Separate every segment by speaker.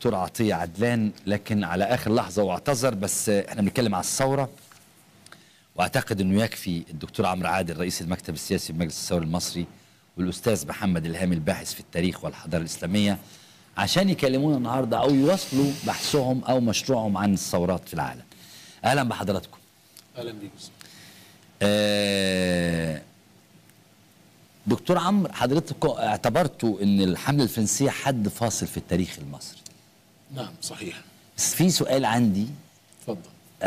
Speaker 1: الدكتور عطيه عدلان لكن على اخر لحظه واعتذر بس احنا بنتكلم على الثوره واعتقد انه يكفي الدكتور عمرو عادل رئيس المكتب السياسي بمجلس الثوري المصري والاستاذ محمد الهامي الباحث في التاريخ والحضاره الاسلاميه عشان يكلمونا النهارده او يواصلوا بحثهم او مشروعهم عن الثورات في العالم. اهلا بحضراتكم.
Speaker 2: اهلا بيك
Speaker 1: آه، دكتور عمرو حضرتك اعتبرتوا ان الحمله الفرنسيه حد فاصل في التاريخ المصري.
Speaker 2: نعم صحيح
Speaker 1: بس في سؤال عندي
Speaker 2: اتفضل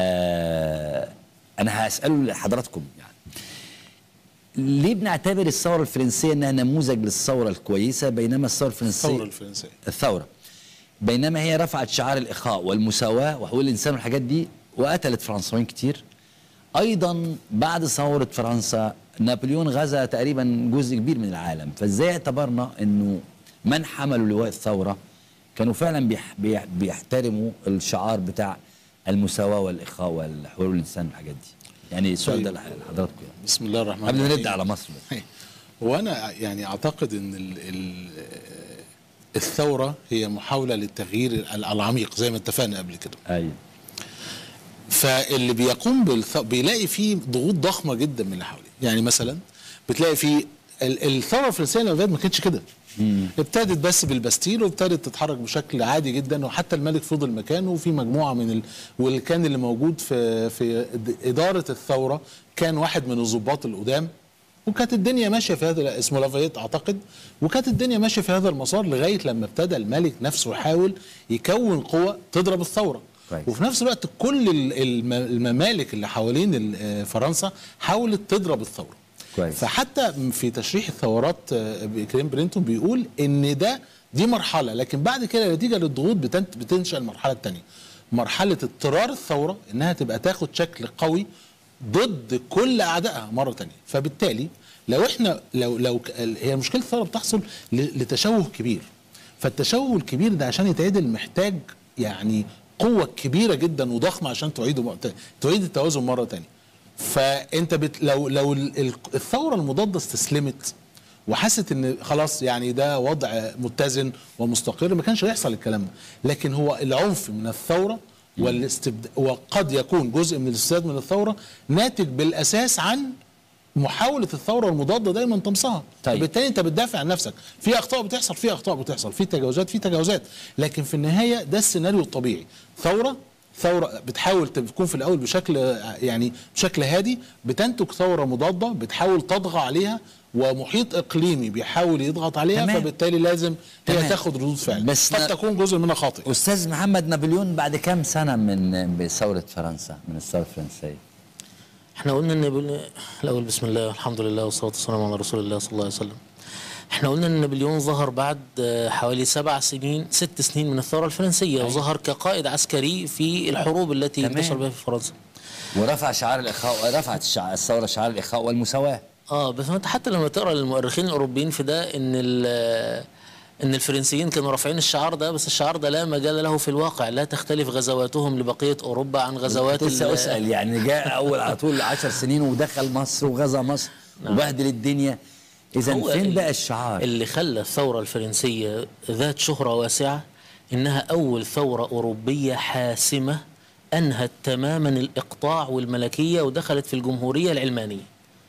Speaker 1: آه انا هساله لحضراتكم يعني ليه بنعتبر الثوره الفرنسيه انها نموذج للثوره الكويسه بينما الثوره الفرنسيه
Speaker 2: الثوره الفرنسيه
Speaker 1: الثوره بينما هي رفعت شعار الاخاء والمساواه وحقوق الانسان والحاجات دي وقتلت فرنساويين كتير ايضا بعد ثوره فرنسا نابليون غزا تقريبا جزء كبير من العالم فازاي اعتبرنا انه من حملوا لواء الثوره كانوا فعلا بيح بيح بيحترموا الشعار بتاع المساواه والاخاء والحقوق الانسان والحاجات دي يعني السؤال ده
Speaker 2: طيب.
Speaker 1: لحضراتكم يعني
Speaker 2: بسم الله الرحمن
Speaker 1: قبل ما
Speaker 2: الرحيم
Speaker 1: نرد على مصر بس
Speaker 2: وانا يعني اعتقد ان ال ال الثوره هي محاوله للتغيير ال- العميق زي ما اتفقنا قبل كده
Speaker 1: ايوه
Speaker 2: فاللي بيقوم بالث... بيلاقي فيه ضغوط ضخمه جدا من اللي حواليه يعني مثلا بتلاقي فيه ال- الثوره الفرنسيه اللي فاتت ما كانتش كده ابتدت بس بالباستيل وابتدت تتحرك بشكل عادي جدا وحتى الملك فضل مكانه وفي مجموعه من ال... واللي كان اللي موجود في في إد- اداره الثوره كان واحد من الضباط القدام وكانت الدنيا ماشيه في هذا اسمه لافايت اعتقد وكانت الدنيا ماشيه في هذا المسار لغايه لما ابتدى الملك نفسه يحاول يكون قوه تضرب الثوره
Speaker 1: كويس.
Speaker 2: وفي نفس الوقت كل ال- الم- الممالك اللي حوالين ال- آه، فرنسا حاولت تضرب الثوره
Speaker 1: كويس.
Speaker 2: فحتى في تشريح الثورات آه، كريم برينتون بيقول ان ده دي مرحله لكن بعد كده نتيجه للضغوط بتنت- بتنشا المرحله الثانيه مرحله اضطرار الثوره انها تبقى تاخد شكل قوي ضد كل اعدائها مره تانية فبالتالي لو احنا لو لو ك- هي مشكله الثوره بتحصل ل- لتشوه كبير فالتشوه الكبير ده عشان يتعدل محتاج يعني قوه كبيره جدا وضخمه عشان تعيده م- ت- تعيد التوازن مره تانية فانت بت لو لو ال- ال- الثوره المضاده استسلمت وحست ان خلاص يعني ده وضع متزن ومستقر ما كانش هيحصل الكلام ده لكن هو العنف من الثوره والاستبد... وقد يكون جزء من الاستبداد من الثوره ناتج بالاساس عن محاوله الثوره المضاده دايما طمسها
Speaker 1: طيب.
Speaker 2: بالتالي انت بتدافع عن نفسك في اخطاء بتحصل في اخطاء بتحصل في تجاوزات في تجاوزات لكن في النهايه ده السيناريو الطبيعي ثوره ثوره بتحاول تكون في الاول بشكل يعني بشكل هادي بتنتج ثوره مضاده بتحاول تطغى عليها ومحيط اقليمي بيحاول يضغط عليها
Speaker 1: تمام.
Speaker 2: فبالتالي لازم هي
Speaker 1: تمام.
Speaker 2: تاخد ردود فعل
Speaker 1: بس
Speaker 2: قد
Speaker 1: نا-
Speaker 2: تكون جزء منها خاطئ
Speaker 1: استاذ محمد نابليون بعد كام سنه من بثوره فرنسا من الثوره الفرنسيه
Speaker 3: احنا قلنا ان نابل- الاول بسم الله الحمد لله والصلاه والسلام على رسول الله صلى الله عليه وسلم احنا قلنا ان نابليون ظهر بعد آه، حوالي سبع سنين ست سنين من الثوره الفرنسيه وظهر كقائد عسكري في الحروب التي
Speaker 1: تمام.
Speaker 3: انتشر بها في فرنسا
Speaker 1: ورفع شعار الاخاء رفعت الشع... الثوره شعار الاخاء والمساواه
Speaker 3: اه بس انت حتى لما تقرا المؤرخين الاوروبيين في ده ان ال- ان الفرنسيين كانوا رافعين الشعار ده بس الشعار ده لا مجال له في الواقع لا تختلف غزواتهم لبقيه اوروبا عن غزوات
Speaker 1: كنت لسه
Speaker 3: ال-
Speaker 1: اسال يعني جاء اول على طول 10 سنين ودخل مصر وغزا مصر وبهدل الدنيا اذا
Speaker 3: هو
Speaker 1: فين
Speaker 3: ال-
Speaker 1: بقى الشعار
Speaker 3: اللي خلى الثورة الفرنسية ذات شهرة واسعة إنها أول ثورة أوروبية حاسمة أنهت تماما الإقطاع والملكية ودخلت في الجمهورية العلمانية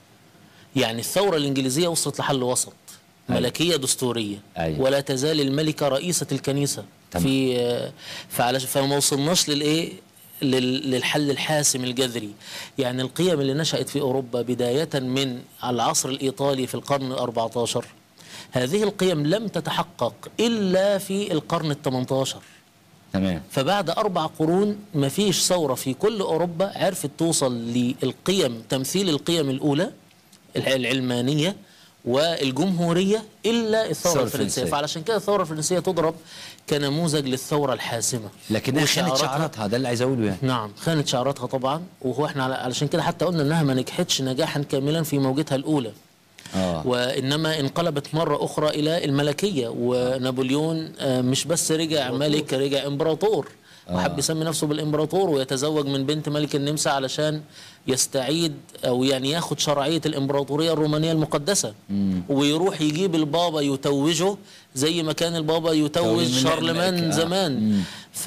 Speaker 3: يعني الثورة الإنجليزية وصلت لحل وسط
Speaker 1: أيوة.
Speaker 3: ملكية دستورية
Speaker 1: أيوة.
Speaker 3: ولا تزال الملكة رئيسة الكنيسة
Speaker 1: تمام.
Speaker 3: في فعلى فما وصلناش للإيه لل- للحل الحاسم الجذري يعني القيم اللي نشأت في أوروبا بداية من العصر الإيطالي في القرن الأربعة عشر هذه القيم لم تتحقق إلا في القرن الثمنتاشر
Speaker 1: تمام
Speaker 3: فبعد أربع قرون ما فيش ثورة في كل أوروبا عرفت توصل للقيم تمثيل القيم الأولى الع- العلمانية والجمهورية إلا الثورة
Speaker 1: الثورة
Speaker 3: الفرنسية
Speaker 1: الفرنسية.
Speaker 3: فعلشان كده الثورة الفرنسية تضرب كنموذج للثورة الحاسمة
Speaker 1: لكنها خانت
Speaker 3: وشعاراتها-
Speaker 1: شعاراتها ده اللي عايز اقوله يعني
Speaker 3: نعم خانت شعاراتها طبعا وهو احنا على- علشان كده حتى قلنا انها ما نجحتش نجاحا كاملا في موجتها الاولى
Speaker 1: اه
Speaker 3: وانما انقلبت مره اخرى الى الملكيه ونابليون آه، مش بس رجع ملك رجع امبراطور وحب يسمي نفسه بالامبراطور ويتزوج من بنت ملك النمسا علشان يستعيد او يعني ياخد شرعيه الامبراطوريه الرومانيه المقدسه ويروح يجيب البابا يتوجه زي ما كان البابا يتوج
Speaker 1: توج من
Speaker 3: شارلمان
Speaker 1: الملك، آه.
Speaker 3: زمان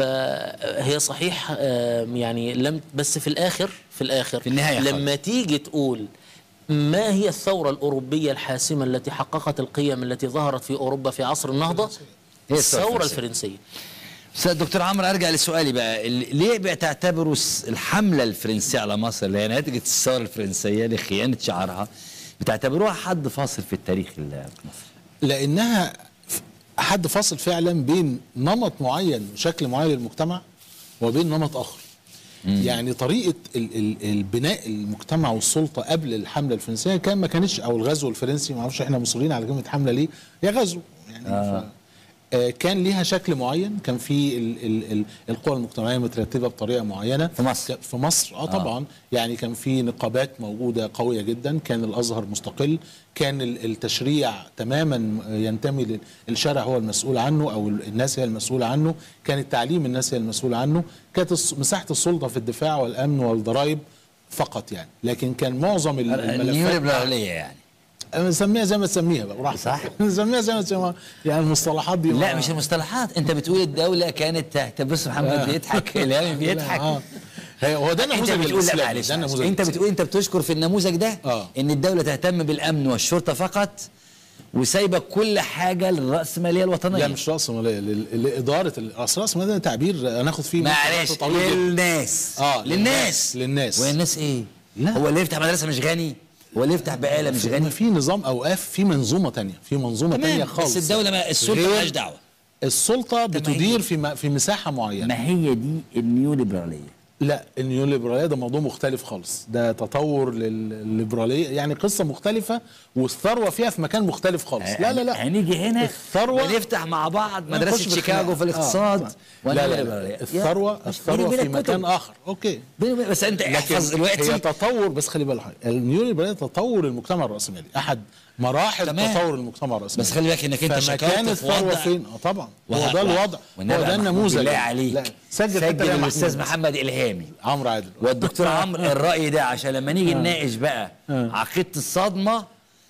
Speaker 3: فهي صحيح آم، يعني لم بس في الاخر في الاخر
Speaker 1: في النهاية
Speaker 3: لما تيجي تقول ما هي الثورة الأوروبية الحاسمة التي حققت القيم التي ظهرت في أوروبا في عصر النهضة؟
Speaker 1: هي الثورة
Speaker 3: الثورة
Speaker 1: الفرنسية.
Speaker 3: الفرنسية
Speaker 1: استاذ دكتور عمرو ارجع لسؤالي بقى ال- ليه بتعتبروا الس- الحمله الفرنسيه على مصر اللي هي نتيجه الثوره الفرنسيه لخيانه شعارها بتعتبروها حد فاصل في التاريخ ال- المصري
Speaker 2: لانها ف- حد فاصل فعلا بين نمط معين وشكل معين للمجتمع وبين نمط اخر يعني طريقه ال ال البناء المجتمع والسلطه قبل الحمله الفرنسيه كان ما كانتش او الغزو الفرنسي ما اعرفش احنا مصرين على كلمه حمله ليه هي غزو يعني آه. ف آه كان ليها شكل معين كان في ال ال ال القوى المجتمعيه مترتبه بطريقه معينه
Speaker 1: في مصر.
Speaker 2: ك- في مصر اه طبعا يعني كان في نقابات موجوده قويه جدا كان الازهر مستقل كان ال- التشريع تماما ينتمي لل- الشرع هو المسؤول عنه او ال- الناس هي المسؤوله عنه كان التعليم الناس هي المسؤوله عنه كانت الس- مساحه السلطه في الدفاع والامن والضرائب فقط يعني لكن كان معظم ال-
Speaker 1: النيو
Speaker 2: الملفات
Speaker 1: ليبراليه يعني
Speaker 2: نسميها زي ما تسميها بقى براحتك
Speaker 1: صح.
Speaker 2: نسميها زي ما تسميها يعني المصطلحات دي
Speaker 1: لا
Speaker 2: ما-
Speaker 1: مش المصطلحات انت بتقول الدوله كانت تحت بص محمد بيضحك الهامي بيضحك
Speaker 2: آه. هي- هو ده
Speaker 1: انت
Speaker 2: نموذج
Speaker 1: بتقول لا
Speaker 2: الإسلام،
Speaker 1: معلش
Speaker 2: ده
Speaker 1: معلش.
Speaker 2: نموذج
Speaker 1: انت
Speaker 2: الإسلام.
Speaker 1: بتقول انت بتشكر في النموذج ده
Speaker 2: آه.
Speaker 1: ان الدوله تهتم بالامن والشرطه فقط وسايبه كل حاجه للراسماليه الوطنيه
Speaker 2: لا مش راس ماليه لل- لاداره ال- اصل راس ماليه ده تعبير هناخد فيه
Speaker 1: معلش
Speaker 2: وقت طويل جدا.
Speaker 1: للناس
Speaker 2: آه،
Speaker 1: للناس
Speaker 2: للناس.
Speaker 1: والناس ايه؟
Speaker 2: لا.
Speaker 1: هو اللي يفتح مدرسه مش غني؟ هو اللي يفتح بقاله مش
Speaker 2: في-
Speaker 1: غني؟
Speaker 2: في نظام اوقاف في منظومه تانية في منظومه تانية
Speaker 1: تمام
Speaker 2: خالص
Speaker 1: بس الدوله ما السلطه
Speaker 2: غير-
Speaker 1: مالهاش دعوه
Speaker 2: السلطه بتدير في م- في مساحه معينه
Speaker 1: ما هي دي النيو ليبراليه
Speaker 2: لا النيو ليبراليه ده موضوع مختلف خالص ده تطور للليبراليه يعني قصه مختلفه والثروه فيها في مكان مختلف خالص لا لا لا
Speaker 1: هنيجي هنا
Speaker 2: الثروة-
Speaker 1: ونفتح مع بعض
Speaker 2: نخش
Speaker 1: مدرسه
Speaker 2: بالخناقة.
Speaker 1: شيكاغو في الاقتصاد
Speaker 2: آه.
Speaker 1: والنيو
Speaker 2: لا لا,
Speaker 1: ليبرالية.
Speaker 2: لا. الثروه
Speaker 1: يا-
Speaker 2: الثروه
Speaker 1: بيني
Speaker 2: في
Speaker 1: وبينك
Speaker 2: مكان
Speaker 1: كتب.
Speaker 2: اخر اوكي
Speaker 1: بيني وبينك- بس انت احفظ
Speaker 2: لكن
Speaker 1: دلوقتي
Speaker 2: هي تطور بس خلي بالك حاجة. النيو ليبراليه تطور المجتمع الراسمالي احد مراحل
Speaker 1: تمام.
Speaker 2: تطور المجتمع الراسمالي
Speaker 1: بس خلي بالك انك انت شكرت
Speaker 2: فمكان
Speaker 1: في
Speaker 2: الثروه
Speaker 1: وضع
Speaker 2: فين اه طبعا هو
Speaker 1: وه-
Speaker 2: ده
Speaker 1: وه-
Speaker 2: الوضع
Speaker 1: والنبي
Speaker 2: هو
Speaker 1: يا
Speaker 2: ده
Speaker 1: محمود
Speaker 2: النموذج
Speaker 1: بالله
Speaker 2: يعني.
Speaker 1: عليك
Speaker 2: لا، سجل,
Speaker 1: سجل
Speaker 2: يا
Speaker 1: الاستاذ
Speaker 2: محمود.
Speaker 1: محمد الهامي
Speaker 2: عمرو عادل
Speaker 1: والدكتور عمرو الراي ده عشان لما نيجي نناقش بقى عقيده الصدمه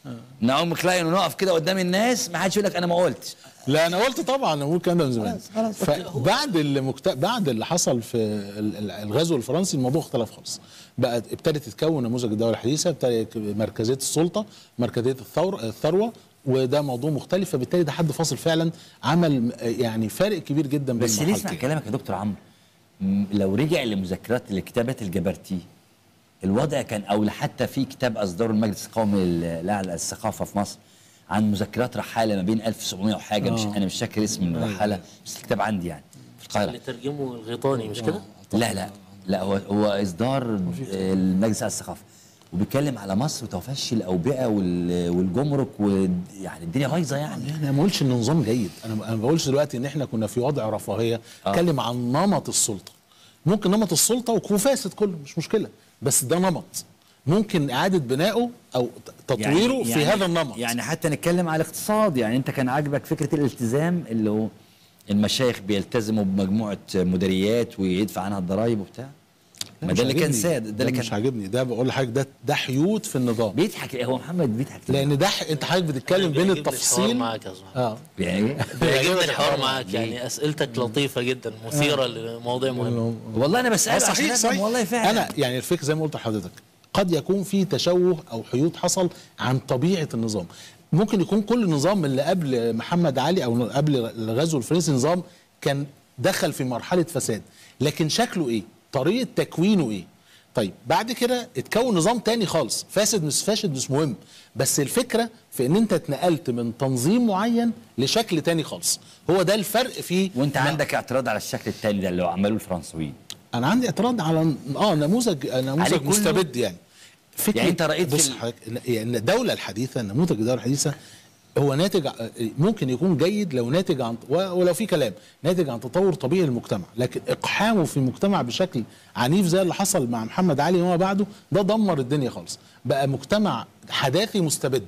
Speaker 1: نعوم كلاين ونقف كده قدام الناس ما حدش يقول لك انا ما قلتش
Speaker 2: لا انا قلت طبعا انا بقول الكلام ده من زمان فبعد المكت... بعد اللي حصل في ال- ال- الغزو الفرنسي الموضوع اختلف خالص بقت ابتدت تتكون نموذج الدوله الحديثه ابتدت مركزيه السلطه مركزيه الثور الثروه وده موضوع مختلف فبالتالي ده حد فاصل فعلا عمل يعني فارق كبير جدا بين
Speaker 1: بس ليه اسمع
Speaker 2: المرحلتين.
Speaker 1: كلامك يا دكتور عمرو م- لو رجع لمذكرات لكتابات الجبرتي الوضع كان او حتى في كتاب اصدره المجلس القومي الاعلى للثقافه في مصر عن مذكرات رحاله ما بين 1700 وحاجه مش انا مش فاكر اسم الرحاله بس الكتاب عندي يعني في القاهره
Speaker 3: اللي ترجمه الغيطاني مش كده؟
Speaker 1: لا لا لا هو هو اصدار المجلس على الثقافه وبيتكلم على مصر وتفشي الاوبئه وال- والجمرك ويعني الدنيا بايظه يعني
Speaker 2: انا ما بقولش ان النظام جيد انا انا ما بقولش دلوقتي ان احنا كنا في وضع رفاهيه
Speaker 1: آه.
Speaker 2: اتكلم عن نمط السلطه ممكن نمط السلطه ويكون فاسد كله مش مشكله بس ده نمط ممكن اعاده بنائه او تطويره في هذا النمط
Speaker 1: يعني حتى نتكلم على الاقتصاد يعني انت كان عاجبك فكره الالتزام اللي هو المشايخ بيلتزموا بمجموعه مديريات ويدفع عنها الضرائب وبتاع ما
Speaker 2: مش
Speaker 1: ده اللي كان
Speaker 2: عاجبني.
Speaker 1: ساد ده اللي
Speaker 2: مش
Speaker 1: كان
Speaker 2: عاجبني ده بقول لحضرتك ده ده حيود في النظام
Speaker 1: بيضحك هو محمد بيضحك ليه؟
Speaker 2: لان ده ح- انت حضرتك بتتكلم بين
Speaker 3: بيعجبني الحوار
Speaker 2: التفصيل
Speaker 3: معاك يا زهر
Speaker 2: اه
Speaker 1: يعني
Speaker 3: بيعجبني الحوار معاك يعني اسئلتك لطيفه جدا مثيره لمواضيع مهمه
Speaker 1: والله انا
Speaker 2: آه،
Speaker 1: بسال عشان
Speaker 2: صحيح
Speaker 1: أفهم
Speaker 2: صحيح
Speaker 1: والله فعلا
Speaker 2: انا يعني الفكره زي ما قلت لحضرتك قد يكون في تشوه او حيود حصل عن طبيعه النظام ممكن يكون كل نظام اللي قبل محمد علي او قبل الغزو الفرنسي نظام كان دخل في مرحله فساد لكن شكله ايه طريقه تكوينه ايه طيب بعد كده اتكون نظام تاني خالص فاسد مش فاسد مش مهم بس الفكره في ان انت اتنقلت من تنظيم معين لشكل تاني خالص هو ده الفرق في
Speaker 1: وانت عندك اعتراض على الشكل الثاني ده اللي هو عملوه الفرنسويين
Speaker 2: انا عندي اعتراض على اه نموذج
Speaker 1: عليه
Speaker 2: نموذج
Speaker 1: كله؟
Speaker 2: مستبد يعني فكرة
Speaker 1: يعني أنت رأيت في
Speaker 2: بص
Speaker 1: ال-
Speaker 2: حضرتك إن- يعني الدوله الحديثه نموذج الدوله الحديثه هو ناتج ع- ممكن يكون جيد لو ناتج عن و- ولو في كلام ناتج عن تطور طبيعي للمجتمع لكن اقحامه في المجتمع بشكل عنيف زي اللي حصل مع محمد علي وما بعده ده دمر الدنيا خالص بقى مجتمع حداثي مستبد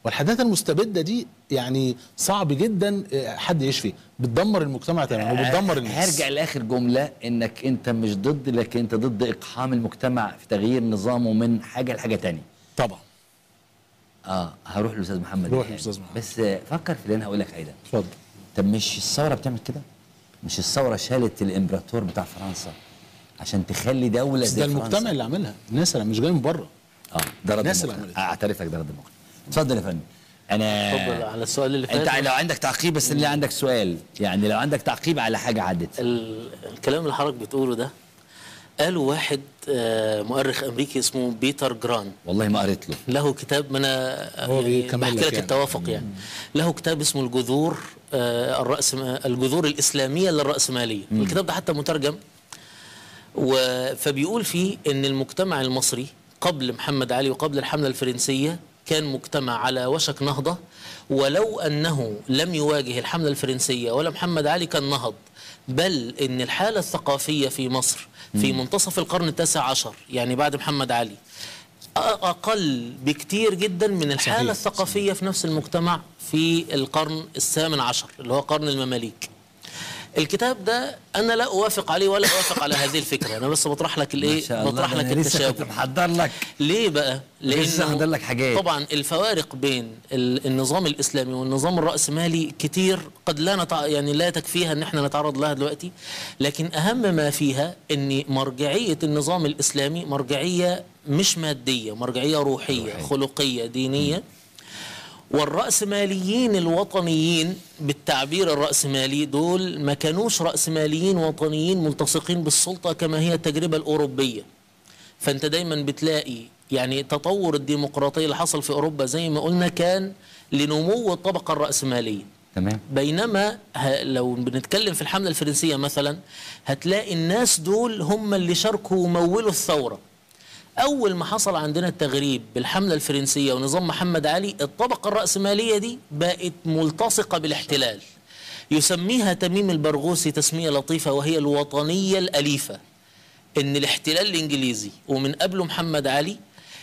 Speaker 2: والحداثه المستبده دي يعني صعب جدا آه، حد يعيش فيها بتدمر المجتمع تماما وبتدمر الناس
Speaker 1: هرجع لاخر جمله انك انت مش ضد لكن انت ضد اقحام المجتمع في تغيير نظامه من حاجه لحاجه تانية
Speaker 2: طبعا
Speaker 1: اه هروح للاستاذ محمد
Speaker 2: روح
Speaker 1: الحين.
Speaker 2: للأستاذ محمد.
Speaker 1: بس آه، فكر في اللي انا هقول لك عليه ده
Speaker 2: اتفضل
Speaker 1: طب مش الثوره بتعمل كده مش الثوره شالت الامبراطور بتاع فرنسا عشان تخلي دوله
Speaker 2: بس
Speaker 1: زي
Speaker 2: ده
Speaker 1: فرنسا
Speaker 2: المجتمع اللي عملها الناس اللي مش جاي من بره
Speaker 1: اه ده رد
Speaker 2: الناس اللي
Speaker 1: المقنع.
Speaker 2: عملتها.
Speaker 1: اعترف لك ده رد المقنع اتفضل يا فندم انا
Speaker 3: اتفضل على السؤال اللي فات
Speaker 1: انت لو عندك تعقيب بس اللي عندك سؤال يعني لو عندك تعقيب على حاجه عدت
Speaker 3: ال- الكلام اللي حضرتك بتقوله ده قاله واحد آه، مؤرخ امريكي اسمه بيتر جران
Speaker 1: والله ما قريت له
Speaker 3: له كتاب ما انا
Speaker 2: هو
Speaker 3: يعني
Speaker 2: بيكمل
Speaker 3: بحكي
Speaker 2: لك
Speaker 3: لك
Speaker 2: يعني.
Speaker 3: التوافق يعني له كتاب اسمه الجذور آه، الرأس الجذور الإسلامية للرأسمالية الكتاب ده حتى مترجم و- فبيقول فيه ان المجتمع المصري قبل محمد علي وقبل الحملة الفرنسية كان مجتمع على وشك نهضة ولو أنه لم يواجه الحملة الفرنسية ولا محمد علي كان نهض بل ان الحالة الثقافية في مصر في منتصف القرن التاسع عشر يعني بعد محمد علي أ- أقل بكتير جدا من الحالة
Speaker 2: صحيح،
Speaker 3: الثقافية في نفس المجتمع في القرن الثامن عشر اللي هو قرن المماليك الكتاب ده انا لا اوافق عليه ولا اوافق على هذه الفكره انا بس بطرح لك
Speaker 1: ما
Speaker 3: الايه
Speaker 1: شاء الله
Speaker 3: بطرح
Speaker 1: ده
Speaker 3: لك
Speaker 1: أنا لسه كنت
Speaker 3: التشابه
Speaker 1: محضر لك
Speaker 3: ليه بقى
Speaker 1: لسه محضر لك حاجات.
Speaker 3: طبعا الفوارق بين ال- النظام الاسلامي والنظام الراسمالي كتير قد لا نتع... يعني لا تكفيها ان احنا نتعرض لها دلوقتي لكن اهم ما فيها ان مرجعيه النظام الاسلامي مرجعيه مش ماديه مرجعيه روحيه,
Speaker 1: روحية.
Speaker 3: خلقيه دينيه والرأسماليين الوطنيين بالتعبير الرأسمالي دول ما كانوش رأسماليين وطنيين ملتصقين بالسلطة كما هي التجربة الأوروبية فأنت دايما بتلاقي يعني تطور الديمقراطية اللي حصل في أوروبا زي ما قلنا كان لنمو الطبقة الرأسمالية
Speaker 1: تمام
Speaker 3: بينما ه- لو بنتكلم في الحملة الفرنسية مثلا هتلاقي الناس دول هم اللي شاركوا ومولوا الثورة أول ما حصل عندنا التغريب بالحملة الفرنسية ونظام محمد علي الطبقة الرأسمالية دي بقت ملتصقة بالاحتلال يسميها تميم البرغوثي تسمية لطيفة وهي الوطنية الأليفة إن الاحتلال الإنجليزي ومن قبله محمد علي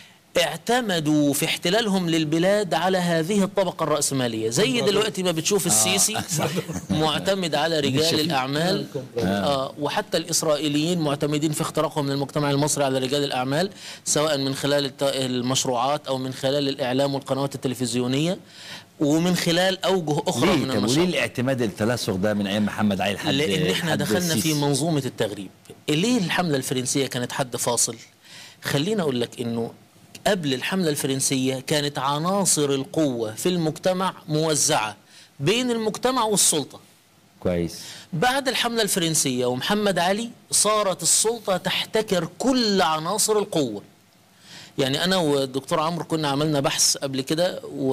Speaker 3: اعتمدوا في احتلالهم للبلاد على هذه الطبقة الرأسمالية زي دلوقتي ما بتشوف السيسي معتمد على رجال الأعمال آه وحتى الإسرائيليين معتمدين في اختراقهم للمجتمع المصري على رجال الأعمال سواء من خلال الت- المشروعات أو من خلال الإعلام والقنوات التلفزيونية ومن خلال أوجه أخرى
Speaker 1: ليه
Speaker 3: من
Speaker 1: طب وليه
Speaker 3: النشاط
Speaker 1: الاعتماد التلاصق ده من ايام محمد علي لحد
Speaker 3: لان احنا
Speaker 1: لحد
Speaker 3: دخلنا في
Speaker 1: السيسي؟
Speaker 3: منظومه التغريب ليه الحمله الفرنسيه كانت حد فاصل خليني اقول لك انه قبل الحمله الفرنسيه كانت عناصر القوه في المجتمع موزعه بين المجتمع والسلطه
Speaker 1: كويس
Speaker 3: بعد الحمله الفرنسيه ومحمد علي صارت السلطه تحتكر كل عناصر القوه يعني انا والدكتور عمرو كنا عملنا بحث قبل كده و...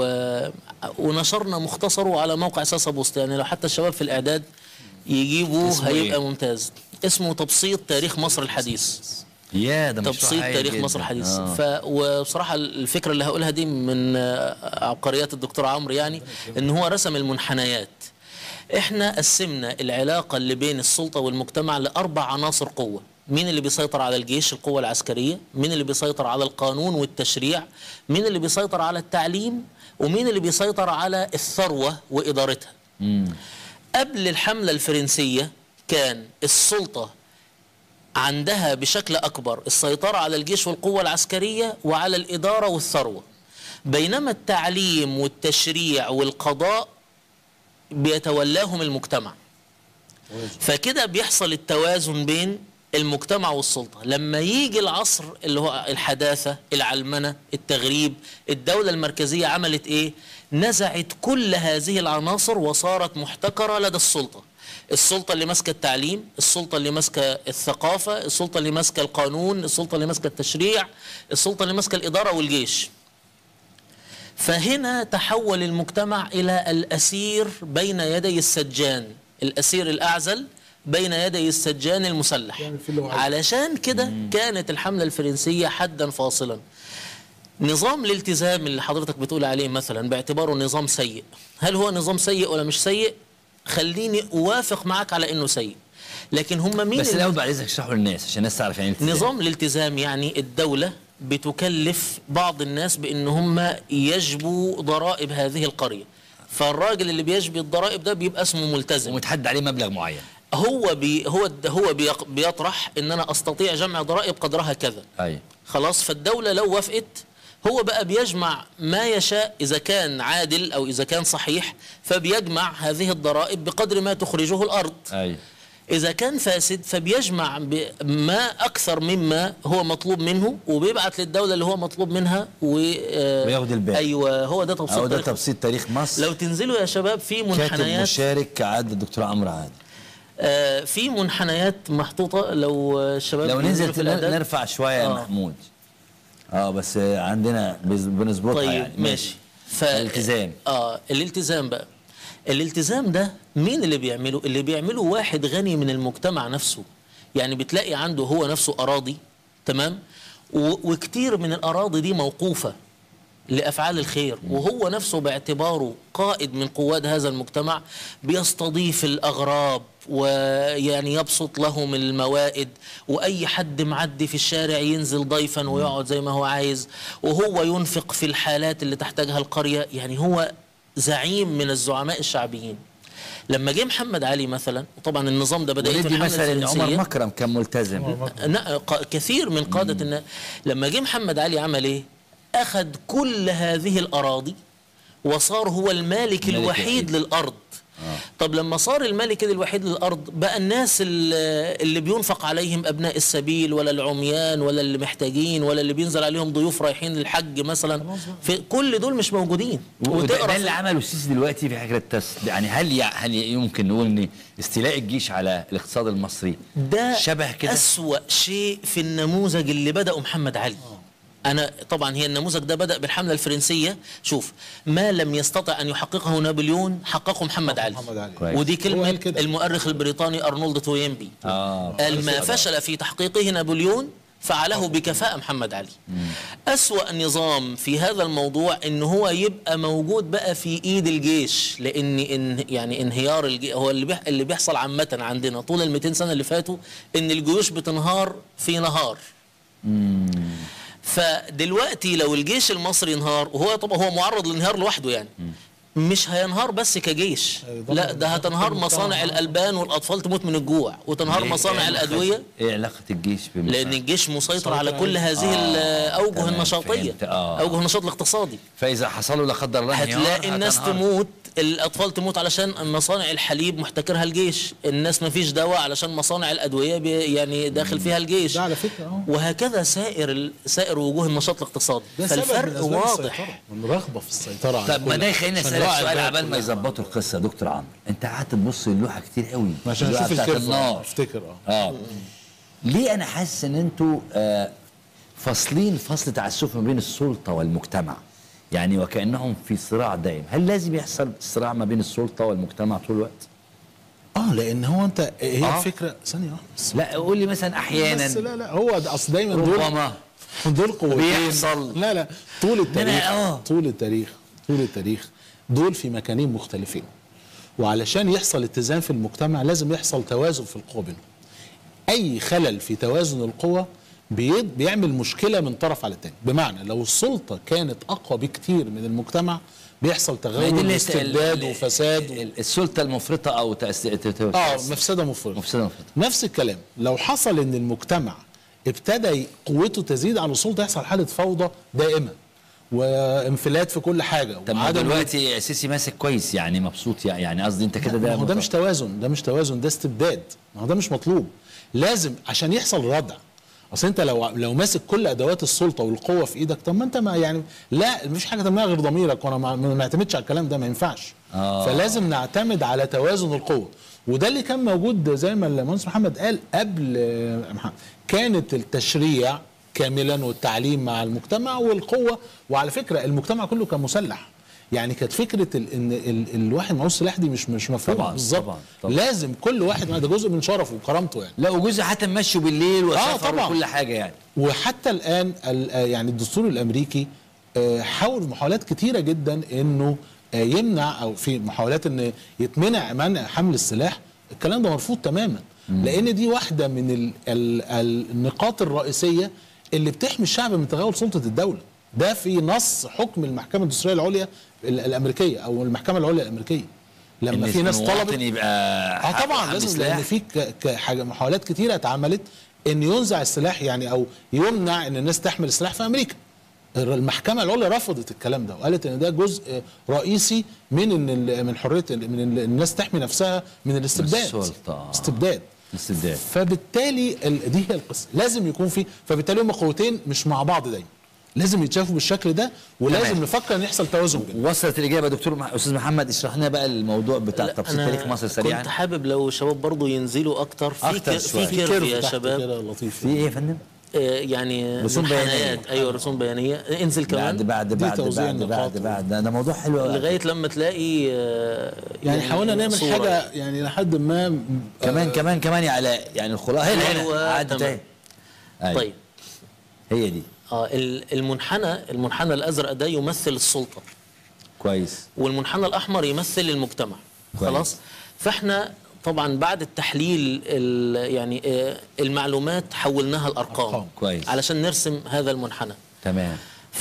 Speaker 3: ونشرنا مختصره على موقع ساسا بوست يعني لو حتى الشباب في الاعداد يجيبوه
Speaker 1: اسمه
Speaker 3: هيبقى
Speaker 1: إيه؟
Speaker 3: ممتاز اسمه تبسيط تاريخ مصر الحديث
Speaker 1: يا ده مشروع
Speaker 3: تبسيط
Speaker 1: هايل
Speaker 3: تاريخ
Speaker 1: جداً.
Speaker 3: مصر الحديث
Speaker 1: آه.
Speaker 3: ف وبصراحه الفكره اللي هقولها دي من آه، عبقريات الدكتور عمرو يعني ان هو رسم المنحنيات احنا قسمنا العلاقه اللي بين السلطه والمجتمع لاربع عناصر قوه مين اللي بيسيطر على الجيش القوة العسكرية مين اللي بيسيطر على القانون والتشريع مين اللي بيسيطر على التعليم ومين اللي بيسيطر على الثروة وإدارتها قبل الحملة الفرنسية كان السلطة عندها بشكل أكبر السيطرة على الجيش والقوة العسكرية وعلى الإدارة والثروة بينما التعليم والتشريع والقضاء بيتولاهم المجتمع فكده بيحصل التوازن بين المجتمع والسلطة لما يجي العصر اللي هو الحداثة العلمنة التغريب الدولة المركزية عملت ايه نزعت كل هذه العناصر وصارت محتكرة لدى السلطة السلطة اللي ماسكة التعليم السلطة اللي ماسكة الثقافة السلطة اللي ماسكة القانون السلطة اللي ماسكة التشريع السلطة اللي ماسكة الإدارة والجيش فهنا تحول المجتمع إلى الأسير بين يدي السجان الأسير الأعزل بين يدي السجان المسلح
Speaker 2: يعني في اللي هو عايزه.
Speaker 3: علشان كده كانت الحملة الفرنسية حدا فاصلا نظام الالتزام اللي حضرتك بتقول عليه مثلا باعتباره نظام سيء هل هو نظام سيء ولا مش سيء خليني أوافق معك على أنه سيء لكن هم مين
Speaker 1: بس
Speaker 3: اللي-
Speaker 1: الاول بعد اذنك اشرحه للناس عشان الناس تعرف يعني إيه التزام.
Speaker 3: نظام الالتزام يعني الدولة بتكلف بعض الناس بان هم يجبوا ضرائب هذه القريه فالراجل اللي بيجبي الضرائب ده بيبقى اسمه ملتزم
Speaker 1: ومتحدد عليه مبلغ معين
Speaker 3: هو بي هو هو بيق- بيطرح ان انا استطيع جمع ضرائب قدرها كذا
Speaker 1: ايوه
Speaker 3: خلاص فالدولة لو وافقت هو بقى بيجمع ما يشاء إذا كان عادل أو إذا كان صحيح فبيجمع هذه الضرائب بقدر ما تخرجه الأرض
Speaker 1: ايوه
Speaker 3: إذا كان فاسد فبيجمع ب- ما أكثر مما هو مطلوب منه وبيبعت للدولة اللي هو مطلوب منها و آه،
Speaker 1: وياخد الباقي.
Speaker 3: أيوة هو ده تبسيط
Speaker 1: او ده
Speaker 3: تاريخ
Speaker 1: تبسيط تاريخ مصر
Speaker 3: لو تنزلوا يا شباب في
Speaker 1: كاتب
Speaker 3: منحنيات
Speaker 1: مشارك كعادة الدكتور عمرو عادل
Speaker 3: آه في منحنيات محطوطة لو الشباب
Speaker 1: لو
Speaker 3: بينزلوا
Speaker 1: نزل
Speaker 3: في الإعداد.
Speaker 1: نرفع شويه يا
Speaker 3: آه.
Speaker 1: محمود اه بس عندنا بز- بنظبطها
Speaker 3: طيب
Speaker 1: يعني
Speaker 3: ماشي ف...
Speaker 1: الالتزام
Speaker 3: اه الالتزام بقى الالتزام ده مين اللي بيعمله اللي بيعمله واحد غني من المجتمع نفسه يعني بتلاقي عنده هو نفسه اراضي تمام و... وكتير من الاراضي دي موقوفه لافعال الخير وهو نفسه باعتباره قائد من قواد هذا المجتمع بيستضيف الاغراب ويعني يبسط لهم الموائد واي حد معدي في الشارع ينزل ضيفا ويقعد زي ما هو عايز وهو ينفق في الحالات اللي تحتاجها القريه يعني هو زعيم من الزعماء الشعبيين لما جه محمد علي مثلا وطبعا النظام ده بدا في
Speaker 1: وندي
Speaker 3: الحمله
Speaker 1: مثلا ان عمر
Speaker 3: الفرنسيه
Speaker 1: مكرم كان ملتزم
Speaker 3: لا ق- كثير من قادة الناس لما جه محمد علي عمل ايه؟ أخذ كل هذه الأراضي وصار هو المالك
Speaker 1: الملك
Speaker 3: الوحيد
Speaker 1: الوحيد.
Speaker 3: للأرض طب لما صار الملك الوحيد للأرض بقى الناس اللي اللي بينفق عليهم أبناء السبيل ولا العميان ولا اللي محتاجين ولا اللي بينزل عليهم ضيوف رايحين للحج مثلا في كل دول مش موجودين
Speaker 1: وده ده
Speaker 3: في-
Speaker 1: اللي عمله السيسي دلوقتي في فكره التس يعني هل يع- هل يمكن نقول ان استيلاء الجيش على الاقتصاد المصري
Speaker 3: ده
Speaker 1: شبه كده
Speaker 3: أسوأ شيء في النموذج اللي بدأه محمد علي أنا طبعا هي النموذج ده بدأ بالحملة الفرنسية شوف ما لم يستطع أن يحققه نابليون حققه محمد علي,
Speaker 2: محمد علي.
Speaker 1: كويس.
Speaker 3: ودي
Speaker 2: هو
Speaker 3: كلمة
Speaker 2: قال كده.
Speaker 3: المؤرخ البريطاني أرنولد توينبي
Speaker 1: اه
Speaker 3: قال ما فشل في تحقيقه نابليون فعله بكفاءة محمد علي أسوأ نظام في هذا الموضوع إن هو يبقى موجود بقى في إيد الجيش لأن إن يعني انهيار الجيش هو اللي بيح اللي بيحصل عامة عندنا طول ال 200 سنة اللي فاتوا إن الجيوش بتنهار في نهار فدلوقتي لو الجيش المصري انهار وهو طبعا هو معرض للانهيار لوحده يعني مش هينهار بس كجيش
Speaker 2: هيضر-
Speaker 3: لا ده هتنهار
Speaker 2: المجتمع.
Speaker 3: مصانع الالبان والاطفال تموت من الجوع وتنهار
Speaker 1: ليه؟
Speaker 3: مصانع
Speaker 1: إيه علاقة-
Speaker 3: الادويه
Speaker 1: ايه علاقه الجيش بمصر؟
Speaker 3: لان الجيش مسيطر على
Speaker 2: مسيطر
Speaker 3: كل
Speaker 2: عليه.
Speaker 3: هذه الاوجه
Speaker 1: تمام،
Speaker 3: النشاطيه
Speaker 1: فهمت. آه.
Speaker 3: اوجه النشاط الاقتصادي
Speaker 1: فاذا حصلوا لا قدر الله انهيار
Speaker 3: هتلاقي الناس
Speaker 1: هتنهار.
Speaker 3: تموت الاطفال تموت علشان مصانع الحليب محتكرها الجيش الناس ما فيش دواء علشان مصانع الادويه بي يعني داخل فيها الجيش
Speaker 2: ده على فكره اه
Speaker 3: وهكذا سائر ال- سائر وجوه النشاط الاقتصادي
Speaker 2: ده سبب من
Speaker 3: فالفرق
Speaker 2: أسباب
Speaker 3: واضح
Speaker 2: السيطرة، من رغبه في السيطره على
Speaker 1: طب ما
Speaker 2: كل-
Speaker 1: ده يخليني
Speaker 2: عشان
Speaker 1: اسالك
Speaker 2: راعي
Speaker 1: سؤال
Speaker 2: البلد
Speaker 1: عبال ما
Speaker 2: كلها.
Speaker 1: يظبطوا القصه يا دكتور عمرو انت قعدت تبص للوحه كتير قوي
Speaker 2: عشان
Speaker 1: اللوحة
Speaker 2: نشوف
Speaker 1: بتاعت
Speaker 2: الكيرف
Speaker 1: النار
Speaker 2: افتكر اه
Speaker 1: اه ليه انا حاسس ان انتوا آه فاصلين فصل تعسف ما بين السلطه والمجتمع يعني وكانهم في صراع دائم هل لازم يحصل صراع ما بين السلطه والمجتمع طول الوقت
Speaker 2: اه لان هو انت هي
Speaker 1: آه.
Speaker 2: الفكره ثانيه واحده بس
Speaker 1: لا قول لي مثلا احيانا
Speaker 2: بس لا لا هو ده اصل دايما دول
Speaker 1: ربما
Speaker 2: دول قوتين
Speaker 1: بيحصل.
Speaker 2: لا لا طول التاريخ
Speaker 1: آه.
Speaker 2: طول التاريخ طول التاريخ دول في مكانين مختلفين وعلشان يحصل اتزان في المجتمع لازم يحصل توازن في القوى بينهم اي خلل في توازن القوى بي- بيعمل مشكله من طرف على التاني بمعنى لو السلطه كانت اقوى بكتير من المجتمع بيحصل
Speaker 1: ما هي دي
Speaker 2: تغير
Speaker 1: اللي-
Speaker 2: واستبداد
Speaker 1: ال-
Speaker 2: وفساد و...
Speaker 1: ال- السلطه المفرطه او تأس... ت- ت-
Speaker 2: اه
Speaker 1: تأس-
Speaker 2: مفسده مفرطه
Speaker 1: مفسده مفرطه
Speaker 2: نفس الكلام لو حصل ان المجتمع ابتدى ي- قوته تزيد عن السلطه يحصل حاله فوضى دائمه وانفلات في كل حاجه
Speaker 1: طب ما
Speaker 2: وعدم-
Speaker 1: دلوقتي سيسي ماسك كويس يعني مبسوط يعني يعني قصدي انت كده
Speaker 2: ما
Speaker 1: ده
Speaker 2: هو ده مش توازن ده مش توازن ده استبداد ما هو ده مش مطلوب لازم عشان يحصل ردع اصل انت لو لو ماسك كل ادوات السلطه والقوه في ايدك طب ما انت ما يعني لا مفيش حاجه تعملها غير ضميرك وانا ما ما نعتمدش على الكلام ده ما ينفعش
Speaker 1: آه.
Speaker 2: فلازم نعتمد على توازن القوه وده اللي كان موجود زي ما المهندس محمد قال قبل آه، محمد كانت التشريع كاملا والتعليم مع المجتمع والقوه وعلى فكره المجتمع كله كان مسلح يعني كانت فكره ال ان ال الواحد معه السلاح دي مش مش مفهومه
Speaker 1: طبعاً،
Speaker 2: بالظبط
Speaker 1: طبعاً، طبعاً.
Speaker 2: لازم كل واحد ما ده جزء من شرفه وكرامته يعني
Speaker 1: لا وجزء حتى مشوا بالليل وسفر
Speaker 2: طبعاً.
Speaker 1: وكل حاجه يعني
Speaker 2: وحتى الان ال- آه يعني الدستور الامريكي آه، حاول محاولات كتيره جدا انه آه، يمنع او في محاولات ان يتمنع منع حمل السلاح الكلام ده مرفوض تماما لان دي واحده من ال ال النقاط الرئيسيه اللي بتحمي الشعب من تغول سلطه الدوله ده في نص حكم المحكمه الدستوريه العليا ال- الامريكيه او المحكمه العليا الامريكيه لما
Speaker 1: إن
Speaker 2: في ناس
Speaker 1: المواطن
Speaker 2: طلبت
Speaker 1: يبقى
Speaker 2: اه طبعا لازم لان في ك- ك- حاجه محاولات كتيره اتعملت ان ينزع السلاح يعني او يمنع ان الناس تحمل السلاح في امريكا المحكمه العليا رفضت الكلام ده وقالت ان ده جزء رئيسي من ان ال- من حريه ال- من ال- الناس تحمي نفسها من الاستبداد
Speaker 1: السلطة.
Speaker 2: استبداد
Speaker 1: استبداد
Speaker 2: فبالتالي ال- دي هي القصه لازم يكون في فبالتالي هم قوتين مش مع بعض دايما لازم يتشافوا بالشكل ده ولازم
Speaker 1: تمام.
Speaker 2: نفكر ان يحصل توازن بينهم
Speaker 1: وصلت الاجابه دكتور مح- استاذ محمد اشرح لنا بقى الموضوع بتاع
Speaker 3: لا،
Speaker 1: تبسيط
Speaker 3: أنا
Speaker 1: تاريخ مصر سريعا
Speaker 3: كنت حابب لو الشباب برضو ينزلوا اكتر في
Speaker 1: أكتر
Speaker 3: كير
Speaker 1: شوية.
Speaker 3: في
Speaker 1: في
Speaker 3: كيرف يا
Speaker 2: تحت
Speaker 3: شباب
Speaker 2: كده لطيف
Speaker 1: في ايه يا فندم؟
Speaker 3: آه، يعني
Speaker 1: رسوم
Speaker 3: منحنيات.
Speaker 1: بيانية.
Speaker 3: ايوه رسوم بيانيه انزل
Speaker 1: بعد
Speaker 3: كمان
Speaker 1: بعد
Speaker 2: دي
Speaker 1: بعد
Speaker 2: توزيع
Speaker 1: بعد
Speaker 2: النقاط.
Speaker 1: بعد بعد ده, ده موضوع حلو قوي
Speaker 3: لغايه لما تلاقي آه،
Speaker 2: يعني حاولنا نعمل
Speaker 3: صورة.
Speaker 2: حاجه يعني لحد ما
Speaker 1: كمان كمان كمان يا علاء يعني الخلاصه هنا هنا
Speaker 3: أيوة،
Speaker 1: عدت
Speaker 3: تمام.
Speaker 1: اهي أيوة.
Speaker 3: طيب
Speaker 1: هي دي
Speaker 3: اه ال- المنحنى المنحنى الازرق ده يمثل السلطه
Speaker 1: كويس
Speaker 3: والمنحنى الاحمر يمثل المجتمع
Speaker 1: كويس.
Speaker 3: خلاص فاحنا طبعا بعد التحليل ال- يعني آه، المعلومات حولناها الارقام
Speaker 2: أرقام.
Speaker 1: كويس.
Speaker 3: علشان نرسم هذا المنحنى
Speaker 1: تمام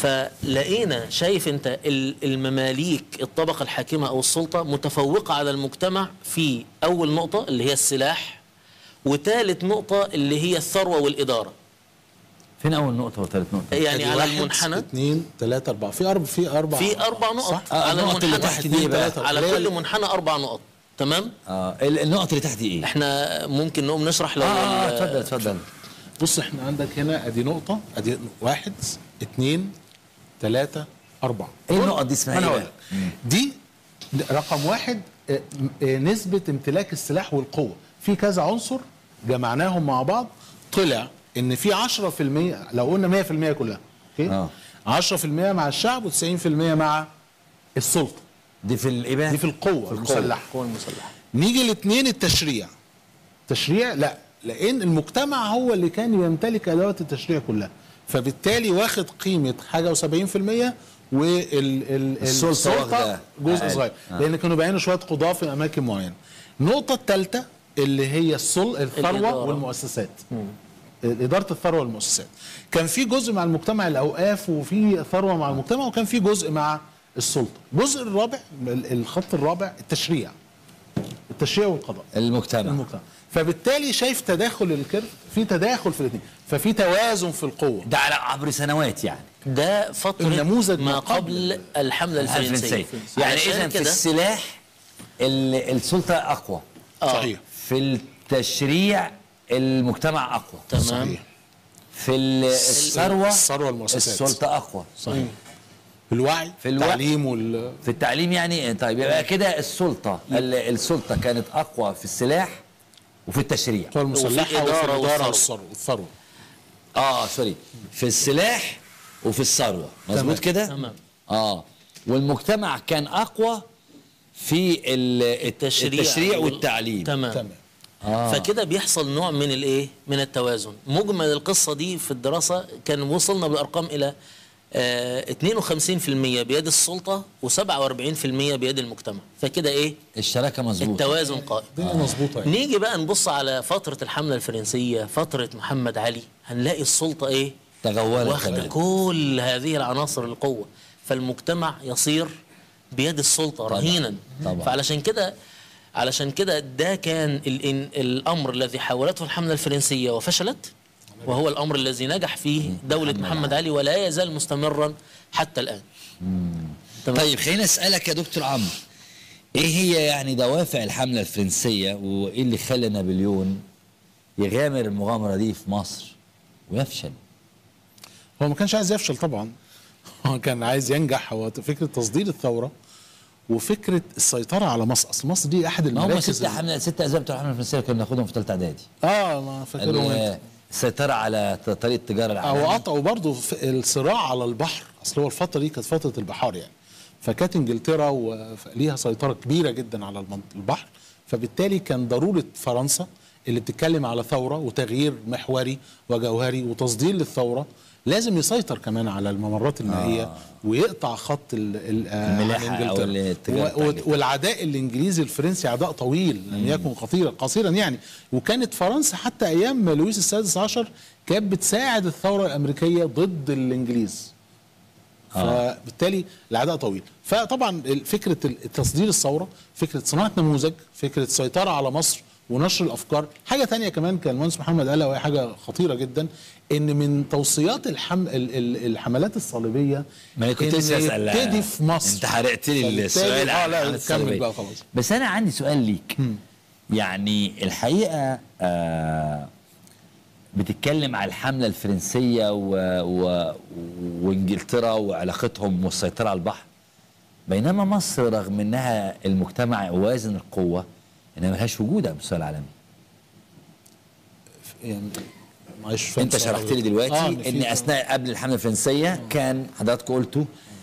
Speaker 3: فلقينا شايف انت ال- المماليك الطبقه الحاكمه او السلطه متفوقه على المجتمع في اول نقطه اللي هي السلاح وثالث نقطه اللي هي الثروه والاداره
Speaker 1: فين اول نقطه وثالث نقطه؟
Speaker 3: يعني
Speaker 2: أدي
Speaker 3: على
Speaker 2: واحد،
Speaker 3: المنحنى
Speaker 2: اثنين ثلاثة أربعة في أربع في أربع
Speaker 3: في اربع
Speaker 2: صح؟
Speaker 3: نقط
Speaker 1: آه،
Speaker 3: على
Speaker 1: النقط اللي
Speaker 3: المنحنى
Speaker 1: تحت دي بقى.
Speaker 3: على
Speaker 2: اللي هي
Speaker 3: كل
Speaker 2: ال-
Speaker 3: منحنى اربع نقط تمام
Speaker 1: اه ال- النقط اللي تحت دي ايه؟
Speaker 3: احنا ممكن نقوم نشرح لو
Speaker 1: اه اه
Speaker 3: ال-
Speaker 1: اتفضل اتفضل
Speaker 2: بص احنا عندك هنا ادي نقطة ادي واحد اثنين ثلاثة أربعة
Speaker 1: ايه النقط دي اسمها
Speaker 2: أنا
Speaker 1: ايه
Speaker 2: هقول
Speaker 1: بقى؟
Speaker 2: لك. دي رقم واحد اه، م- اه، نسبة امتلاك السلاح والقوة في كذا عنصر جمعناهم مع بعض طلع ان في 10% لو قلنا 100% كلها اوكي
Speaker 1: اه.
Speaker 2: 10% مع الشعب و90% مع السلطة
Speaker 1: دي في الايه بقى؟
Speaker 2: دي في القوة المسلحة
Speaker 3: القوى المسلحه
Speaker 2: نيجي الاثنين التشريع تشريع لا لان المجتمع هو اللي كان يمتلك ادوات التشريع كلها فبالتالي واخد قيمه حاجه و70%
Speaker 1: السلطة واخدة.
Speaker 2: جزء
Speaker 1: آه.
Speaker 2: صغير لان كانوا بيعينوا شويه قضاه في اماكن معينه النقطه الثالثه اللي هي السل الثروه
Speaker 3: الإدارة.
Speaker 2: والمؤسسات إدارة الثروة والمؤسسات كان في جزء مع المجتمع الأوقاف وفي ثروة مع المجتمع وكان في جزء مع السلطة الجزء الرابع ال- الخط الرابع التشريع التشريع والقضاء
Speaker 1: المجتمع
Speaker 2: المجتمع فبالتالي شايف تداخل الكيرف في تداخل في الاثنين ففي توازن في القوة
Speaker 1: ده على عبر سنوات يعني
Speaker 3: ده فتره
Speaker 2: النموذج
Speaker 3: ما
Speaker 2: ما
Speaker 3: قبل
Speaker 2: قبل
Speaker 3: الحمله الفرنسيه
Speaker 1: الفرنسية يعني
Speaker 3: علشان
Speaker 1: اذا في
Speaker 3: كده
Speaker 1: السلاح ال- السلطه اقوى
Speaker 3: آه.
Speaker 2: صحيح
Speaker 1: في التشريع المجتمع اقوى
Speaker 3: تمام
Speaker 2: صحيح
Speaker 1: في ال- الثروه
Speaker 2: الثروة والمؤسسات.
Speaker 1: السلطه اقوى
Speaker 2: صحيح في الوعي
Speaker 1: في الوعي.
Speaker 2: التعليم وال
Speaker 1: في التعليم يعني طيب يبقى كده السلطه ال- السلطه كانت اقوى في السلاح وفي التشريع
Speaker 2: القوى المسلحة وفي
Speaker 3: الإدارة
Speaker 2: الإدارة
Speaker 3: والثروة.
Speaker 2: والثروة والثروة
Speaker 1: اه سوري في السلاح وفي الثروه مظبوط
Speaker 2: تمام.
Speaker 1: كده
Speaker 3: تمام.
Speaker 1: اه والمجتمع كان اقوى في ال-
Speaker 3: التشريع
Speaker 1: التشريع
Speaker 3: وال-
Speaker 1: تمام
Speaker 3: تمام
Speaker 2: تمام
Speaker 1: آه.
Speaker 3: فكده بيحصل نوع من الايه من التوازن مجمل القصه دي في الدراسه كان وصلنا بالارقام الى آه 52% بيد السلطه و47% بيد المجتمع فكده ايه
Speaker 1: الشراكه مظبوطه
Speaker 3: التوازن قائم
Speaker 2: الدنيا مظبوطة يعني
Speaker 3: نيجي بقى نبص على فتره الحمله الفرنسيه فتره محمد علي هنلاقي السلطه ايه
Speaker 1: تغولت
Speaker 3: واخده
Speaker 1: كمان.
Speaker 3: كل هذه العناصر القوه فالمجتمع يصير بيد السلطه رهينا
Speaker 1: طبعاً.
Speaker 3: فعلشان كده علشان كده ده كان ال- الامر الذي حاولته الحمله الفرنسيه وفشلت وهو الامر الذي نجح فيه دوله محمد علي ولا يزال مستمرا حتى الان تمام.
Speaker 1: طيب خليني اسالك يا دكتور عمرو ايه هي يعني دوافع الحمله الفرنسيه وايه اللي خلى نابليون يغامر المغامره دي في مصر ويفشل
Speaker 2: هو ما كانش عايز يفشل طبعا هو كان عايز ينجح هو فكرة تصدير الثورة وفكرة السيطرة على مصر أصل مصر دي أحد
Speaker 1: ما هم
Speaker 2: المراكز
Speaker 1: ست حمله ست اسباب بتوع الحمله الفرنسيه كنا بناخدهم في ثالثه اعدادي
Speaker 2: اه ما فاكرهم
Speaker 1: ال-
Speaker 2: انت
Speaker 1: السيطره على ط- طريق التجاره
Speaker 2: او
Speaker 1: العالميه
Speaker 2: قطعوا برضه في الصراع على البحر اصل هو الفتره دي كانت فتره البحار يعني فكانت انجلترا وليها سيطره كبيره جدا على المنط- البحر فبالتالي كان ضروره فرنسا اللي بتتكلم على ثوره وتغيير محوري وجوهري وتصدير للثوره لازم يسيطر كمان على الممرات المائيه آه. ويقطع خط ال ال آه،
Speaker 1: الملاحة
Speaker 2: عن
Speaker 1: أو
Speaker 2: إنجلترا.
Speaker 1: التجارة
Speaker 2: و- و-
Speaker 1: بتاعتها.
Speaker 2: والعداء الانجليزي الفرنسي عداء طويل لم يكن خطيرا قصيرا يعني وكانت فرنسا حتى ايام لويس السادس عشر كانت بتساعد الثوره الامريكيه ضد الانجليز فبالتالي العداء طويل فطبعا فكره تصدير الثوره فكره صناعه نموذج فكره السيطره على مصر ونشر الافكار حاجه تانية كمان كان المهندس محمد قالها وهي حاجه خطيره جدا ان من توصيات الحم... ال- ال- الحملات الصليبيه
Speaker 1: ما انا كنت
Speaker 2: إن
Speaker 1: لسه اسال
Speaker 2: يبتدي في مصر
Speaker 1: انت حرقت لي
Speaker 2: فبالتالي-
Speaker 1: السؤال
Speaker 2: اه
Speaker 1: عن
Speaker 2: لا
Speaker 1: الحالة
Speaker 2: كمل
Speaker 1: السلبية.
Speaker 2: بقى خلاص
Speaker 1: بس انا عندي سؤال ليك يعني الحقيقه آه بتتكلم على الحمله الفرنسيه و... و... وانجلترا وعلاقتهم والسيطره على البحر بينما مصر رغم انها المجتمع وازن القوه انها ملهاش وجود على المستوى العالمي
Speaker 2: يعني معلش فاهم
Speaker 1: انت
Speaker 2: سؤال
Speaker 1: شرحت لي دلوقتي
Speaker 2: آه،
Speaker 1: ان
Speaker 2: في-
Speaker 1: اثناء قبل الحمله الفرنسيه كان حضرتك قلتوا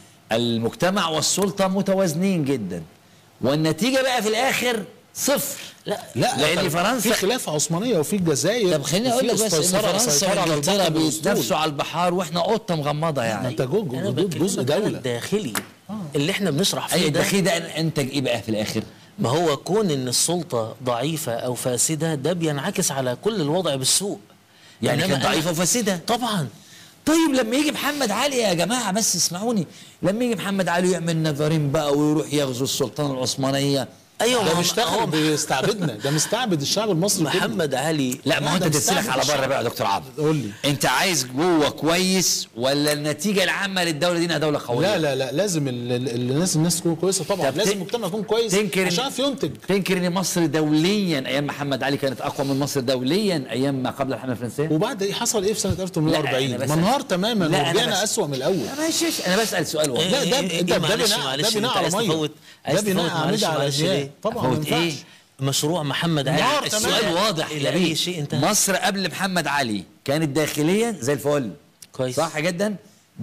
Speaker 1: المجتمع والسلطه متوازنين جدا والنتيجه بقى في الاخر صفر
Speaker 3: لا
Speaker 2: لا
Speaker 1: لان
Speaker 2: طب
Speaker 1: فرنسا
Speaker 2: في خلافه عثمانيه وفي الجزائر
Speaker 1: طب خليني اقول لك
Speaker 2: وفي
Speaker 1: بس ان
Speaker 2: سيطرة-
Speaker 1: فرنسا
Speaker 2: سيطرة على
Speaker 1: وانجلترا
Speaker 2: البحر بالأسطول.
Speaker 1: بيتنافسوا على البحار واحنا قطه مغمضه
Speaker 2: ما
Speaker 1: يعني
Speaker 2: انت جو-
Speaker 3: انا
Speaker 2: جو- جزء
Speaker 3: بكلمك على
Speaker 2: دوله
Speaker 3: الداخلي اللي احنا بنشرح
Speaker 1: اي
Speaker 3: فيه ده
Speaker 1: الدخيل ده انتج ايه بقى في الاخر؟
Speaker 3: ما هو كون ان السلطه ضعيفه او فاسده ده بينعكس على كل الوضع بالسوء
Speaker 1: يعني
Speaker 3: إنما
Speaker 1: كانت
Speaker 3: أنا-
Speaker 1: ضعيفه وفاسده
Speaker 3: طبعا
Speaker 1: طيب لما يجي محمد علي يا جماعه بس اسمعوني لما يجي محمد علي يعمل نظرين بقى ويروح يغزو السلطنه العثمانيه
Speaker 3: ايوه
Speaker 2: ده
Speaker 3: ما-
Speaker 2: مش
Speaker 3: هو
Speaker 2: تاخد بيستعبدنا ده مستعبد الشعب المصري كله.
Speaker 3: محمد علي
Speaker 1: لا ما هو انت
Speaker 2: ده
Speaker 1: تسلك
Speaker 2: مستعبد
Speaker 1: على بره
Speaker 2: الشعب.
Speaker 1: بقى يا دكتور عبد
Speaker 2: قول لي.
Speaker 1: انت عايز جوه كويس ولا النتيجه العامه للدوله دي انها دوله قويه
Speaker 2: لا لا لا لازم ال- ال- الناس الناس تكون كويسه طبعا
Speaker 1: طب
Speaker 2: لازم
Speaker 1: تن-
Speaker 2: المجتمع يكون كويس
Speaker 1: تنكر
Speaker 2: عشان
Speaker 1: إن-
Speaker 2: يعرف ينتج
Speaker 1: تنكر ان مصر دوليا ايام محمد علي كانت اقوى من مصر دوليا ايام ما قبل الحمله الفرنسيه
Speaker 2: وبعد ايه حصل ايه في سنه 1840
Speaker 1: لا، أنا بس-
Speaker 2: منهار تماما
Speaker 1: لا، أنا
Speaker 2: ورجعنا
Speaker 1: بس-
Speaker 2: اسوء من الاول
Speaker 1: ماشي انا بسال سؤال واحد
Speaker 2: لا ده
Speaker 3: إيه-
Speaker 2: ده
Speaker 3: إيه
Speaker 2: ده
Speaker 3: معلش-
Speaker 2: بناء
Speaker 3: معلش،
Speaker 2: ده بناء
Speaker 3: أنت
Speaker 2: على
Speaker 3: عايز
Speaker 2: ميه
Speaker 3: تفوت-
Speaker 2: ده
Speaker 3: عايز
Speaker 2: بناء
Speaker 3: تفوت،
Speaker 2: عميد
Speaker 3: معلش-
Speaker 2: على
Speaker 3: معلش
Speaker 2: اشياء
Speaker 3: ليه؟
Speaker 2: طبعا ما
Speaker 1: فوت ايه
Speaker 2: ينفعش
Speaker 3: مشروع محمد علي
Speaker 2: نار
Speaker 1: السؤال
Speaker 2: تمام.
Speaker 1: واضح
Speaker 3: إلى
Speaker 1: يا
Speaker 3: أي
Speaker 1: بيه
Speaker 3: شيء انتهى.
Speaker 1: مصر قبل محمد علي كانت داخليا زي الفل
Speaker 3: كويس.
Speaker 1: صح جدا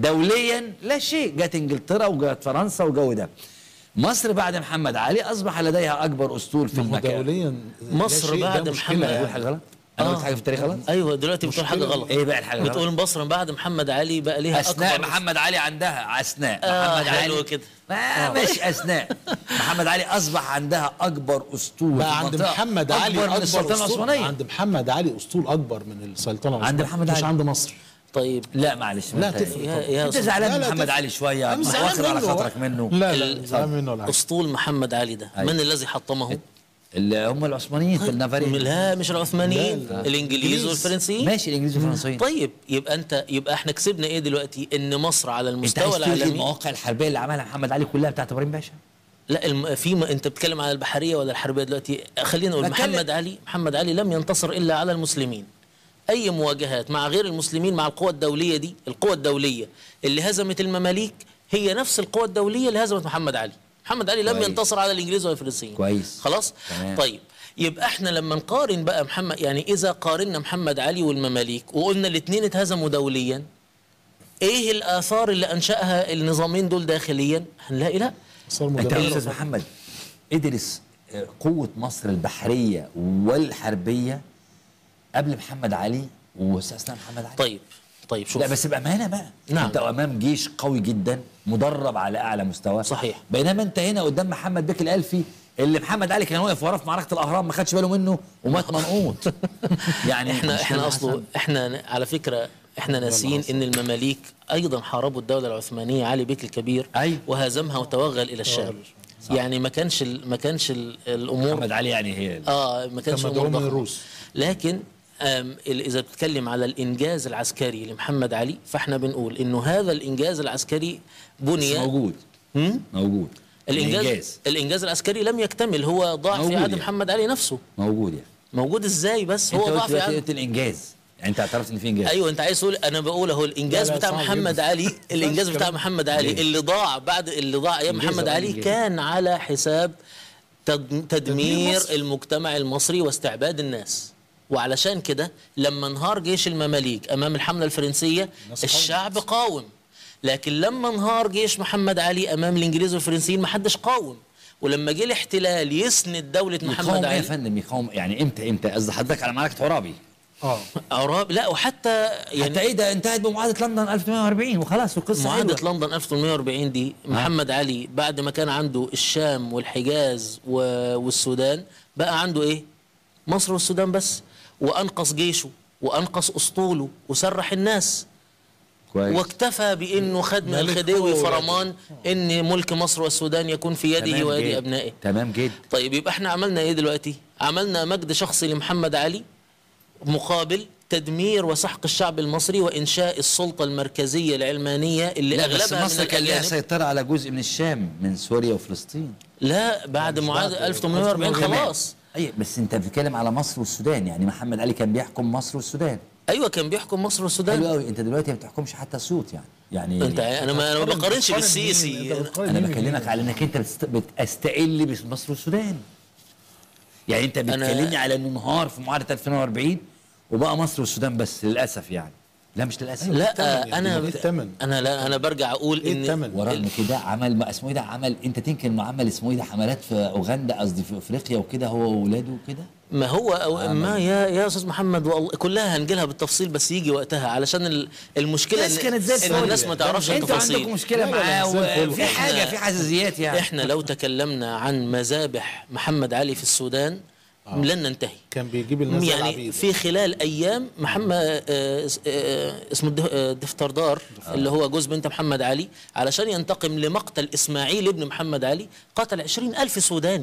Speaker 1: دوليا لا شيء جت انجلترا وجت فرنسا وجو ده مصر بعد محمد علي اصبح لديها اكبر اسطول في
Speaker 2: ما هو
Speaker 1: المكان
Speaker 2: دوليا
Speaker 3: مصر
Speaker 2: ده شيء، ده
Speaker 3: بعد
Speaker 2: مشكلة
Speaker 3: محمد
Speaker 1: انا
Speaker 2: يعني.
Speaker 1: بقول حاجه غلط انا قلت حاجه في التاريخ غلط
Speaker 3: ايوه دلوقتي بتقول حاجه
Speaker 2: مشكلة.
Speaker 3: غلط
Speaker 1: ايه بقى الحاجه الغلط؟
Speaker 3: بتقول مصر بعد محمد علي بقى ليها
Speaker 1: اثناء
Speaker 3: اكبر
Speaker 1: محمد علي عندها اثناء
Speaker 3: آه،
Speaker 1: محمد
Speaker 3: حلو
Speaker 1: علي
Speaker 3: كده.
Speaker 1: ما مش اثناء محمد علي اصبح عندها اكبر اسطول في
Speaker 2: بقى عند
Speaker 1: المنطقة،
Speaker 2: محمد علي
Speaker 1: اكبر من السلطنه
Speaker 2: أسطول-
Speaker 1: العثمانيه
Speaker 2: عند محمد علي اسطول اكبر من السلطنه العثمانيه
Speaker 1: عند محمد
Speaker 2: مش
Speaker 1: علي.
Speaker 2: عند مصر
Speaker 3: طيب
Speaker 1: لا معلش
Speaker 2: لا
Speaker 1: انت-
Speaker 2: تفرق
Speaker 3: يا-
Speaker 2: طبعا.
Speaker 3: يا
Speaker 1: انت
Speaker 3: أستاذ-
Speaker 1: زعلان
Speaker 2: لا،
Speaker 1: من
Speaker 2: لا
Speaker 1: محمد
Speaker 2: تفرق.
Speaker 1: علي شويه
Speaker 2: أنا زعلان
Speaker 1: واخد على
Speaker 2: منه.
Speaker 1: خاطرك منه
Speaker 2: لا لا زعلان منه ولا حاجة.
Speaker 3: اسطول محمد علي ده
Speaker 1: أيوة.
Speaker 3: من الذي حطمه؟
Speaker 1: اللي هم العثمانيين في النافارين
Speaker 3: لا مش العثمانيين
Speaker 2: لا، لا.
Speaker 3: الانجليز
Speaker 2: إنجليز.
Speaker 3: والفرنسيين
Speaker 1: ماشي الانجليز والفرنسيين
Speaker 3: طيب يبقى انت يبقى احنا كسبنا ايه دلوقتي ان مصر على
Speaker 1: انت
Speaker 3: المستوى
Speaker 1: عايز تلغي
Speaker 3: العالمي
Speaker 1: المواقع الحربيه اللي عملها محمد علي كلها بتاعت ابراهيم باشا
Speaker 3: لا الم... في ما انت بتتكلم على البحريه ولا الحربيه دلوقتي خلينا نقول
Speaker 1: بتكلم-
Speaker 3: محمد علي محمد علي لم ينتصر الا على المسلمين اي مواجهات مع غير المسلمين مع القوى الدوليه دي القوى الدوليه اللي هزمت المماليك هي نفس القوى الدوليه اللي هزمت محمد علي محمد علي لم
Speaker 1: كويس.
Speaker 3: ينتصر على الانجليز ولا الفرنسيين
Speaker 1: كويس.
Speaker 3: خلاص
Speaker 1: تمام.
Speaker 3: طيب يبقى احنا لما نقارن بقى محمد يعني اذا قارنا محمد علي والمماليك وقلنا الاثنين اتهزموا دوليا ايه الاثار اللي انشاها النظامين دول داخليا هنلاقي لا
Speaker 2: صار
Speaker 1: انت يا
Speaker 2: مجرد
Speaker 1: استاذ محمد ادرس آه، قوه مصر البحريه والحربيه قبل محمد علي واستاذنا محمد علي
Speaker 3: طيب طيب شوف
Speaker 1: لا بس بامانه بقى
Speaker 3: نعم.
Speaker 1: انت امام جيش قوي جدا مدرب على اعلى مستوى
Speaker 3: صحيح.
Speaker 1: بينما انت هنا قدام محمد بك الالفي اللي محمد علي كان واقف وراه في معركه الاهرام ما خدش باله منه ومات منقوط يعني
Speaker 3: احنا
Speaker 1: مش
Speaker 3: احنا
Speaker 1: كده
Speaker 3: اصله
Speaker 1: حسن؟
Speaker 3: احنا على فكره احنا ناسيين ان المماليك ايضا حاربوا الدوله العثمانيه علي بيك الكبير
Speaker 1: أيوة.
Speaker 3: وهزمها وتوغل الى الشام يعني ما كانش ال- ما كانش ال- الامور
Speaker 1: محمد علي يعني هي
Speaker 3: اه ما كانش
Speaker 2: كان
Speaker 3: الامور
Speaker 2: مدعوم من
Speaker 3: ضخمة.
Speaker 2: الروس.
Speaker 3: لكن آم، ال- اذا بتتكلم على الانجاز العسكري لمحمد علي فاحنا بنقول انه هذا الانجاز العسكري
Speaker 1: بس
Speaker 3: بني
Speaker 1: موجود
Speaker 3: هم؟
Speaker 1: موجود
Speaker 3: الانجاز
Speaker 1: الانجاز
Speaker 3: الانجاز العسكري لم يكتمل هو ضاع في
Speaker 1: موجود
Speaker 3: عهد
Speaker 1: يعني.
Speaker 3: محمد علي نفسه
Speaker 1: موجود يعني
Speaker 3: موجود ازاي بس
Speaker 1: انت
Speaker 3: هو ضاع
Speaker 1: قلت
Speaker 3: في
Speaker 1: دلوقتي
Speaker 3: عهد
Speaker 1: قلت الانجاز يعني انت اعترفت ان في انجاز
Speaker 3: ايوه انت عايز تقول انا بقول اهو الانجاز
Speaker 2: لا، لا،
Speaker 3: بتاع
Speaker 2: صعب
Speaker 3: محمد
Speaker 2: جدا.
Speaker 3: علي الانجاز بتاع محمد علي
Speaker 1: إنجاز.
Speaker 3: اللي ضاع بعد اللي ضاع ايام
Speaker 1: إنجاز
Speaker 3: محمد
Speaker 1: أه،
Speaker 3: علي
Speaker 1: إنجاز.
Speaker 3: كان على حساب تد- تدمير
Speaker 2: مصر.
Speaker 3: المجتمع المصري واستعباد الناس وعلشان كده لما انهار جيش المماليك امام الحمله الفرنسيه
Speaker 2: الناس
Speaker 3: الشعب قاوم لكن لما انهار جيش محمد علي امام الانجليز والفرنسيين ما حدش قاوم ولما جه الاحتلال يسند دولة محمد
Speaker 1: يقاوم ايه يا
Speaker 3: علي
Speaker 1: فندم يقاوم يعني امتى امتى قصدي حضرتك على معركه عرابي
Speaker 2: اه
Speaker 3: عراب لا وحتى يعني
Speaker 1: حتى ايه ده انتهت بمعاهده لندن 1840 وخلاص والقصه
Speaker 3: معاهدة
Speaker 1: حلوة.
Speaker 3: لندن 1840 دي محمد علي بعد ما كان عنده الشام والحجاز و- والسودان بقى عنده ايه؟ مصر والسودان بس وانقص جيشه وانقص اسطوله وسرح الناس
Speaker 1: كويس
Speaker 3: واكتفى بانه خد من
Speaker 2: ملك
Speaker 3: الخديوي
Speaker 2: هو
Speaker 3: فرمان ان ملك مصر والسودان يكون في يده
Speaker 1: تمام
Speaker 3: ويد
Speaker 1: جد.
Speaker 3: ابنائه
Speaker 1: تمام جدا
Speaker 3: طيب يبقى احنا عملنا ايه دلوقتي عملنا مجد شخصي لمحمد علي مقابل تدمير وسحق الشعب المصري وانشاء السلطه المركزيه العلمانيه اللي
Speaker 1: لا بس
Speaker 3: اغلبها
Speaker 1: مصر
Speaker 3: من
Speaker 1: كان لها
Speaker 3: الاجانب
Speaker 1: سيطره على جزء من الشام من سوريا وفلسطين
Speaker 3: لا بعد معاهده 1840 خلاص
Speaker 1: اي بس انت بتتكلم على مصر والسودان يعني محمد علي كان بيحكم مصر والسودان
Speaker 3: ايوه كان بيحكم مصر
Speaker 1: حلو
Speaker 3: والسودان
Speaker 1: قوي انت دلوقتي ما بتحكمش حتى اسيوط يعني يعني
Speaker 3: انت انا ما انا ما بقارنش بالسيسي
Speaker 1: انا بكلمك على انك انت بتست... بتستقل بمصر والسودان يعني انت بتكلمني على انه انهار في معاهده 2040 وبقى مصر والسودان بس للاسف يعني لا مش للاسف
Speaker 3: لا
Speaker 2: الثمن يعني؟
Speaker 3: انا
Speaker 2: ايه الثمن؟
Speaker 3: انا لا انا برجع اقول
Speaker 2: ايه
Speaker 3: ان
Speaker 2: الثمن؟
Speaker 1: ورغم كده عمل ما اسمه ايه ده عمل انت تنكر انه عمل اسمه ايه ده حملات في اوغندا قصدي في افريقيا وكده هو واولاده وكده
Speaker 3: ما هو أو ما يا يا استاذ محمد والله كلها هنجيلها بالتفصيل بس يجي وقتها علشان ال- المشكله
Speaker 1: الناس
Speaker 3: إن-
Speaker 1: كانت زي
Speaker 3: ان
Speaker 1: الفل
Speaker 3: الناس ما تعرفش
Speaker 1: انتوا عندكم
Speaker 3: التفاصيل
Speaker 1: مشكله
Speaker 2: لا، لا، لا،
Speaker 1: معاه
Speaker 2: زي الفل.
Speaker 1: وفي حاجه في حساسيات يعني
Speaker 3: احنا لو تكلمنا عن مذابح محمد علي في السودان لن ننتهي
Speaker 2: كان بيجيب الناس زي
Speaker 3: يعني
Speaker 2: العبيد.
Speaker 3: في خلال ايام محمد آه، اس- آه، اسمه الده- آه، دفتردار اللي هو جوز بنت محمد علي علشان ينتقم لمقتل اسماعيل ابن محمد علي قتل عشرين ألف سوداني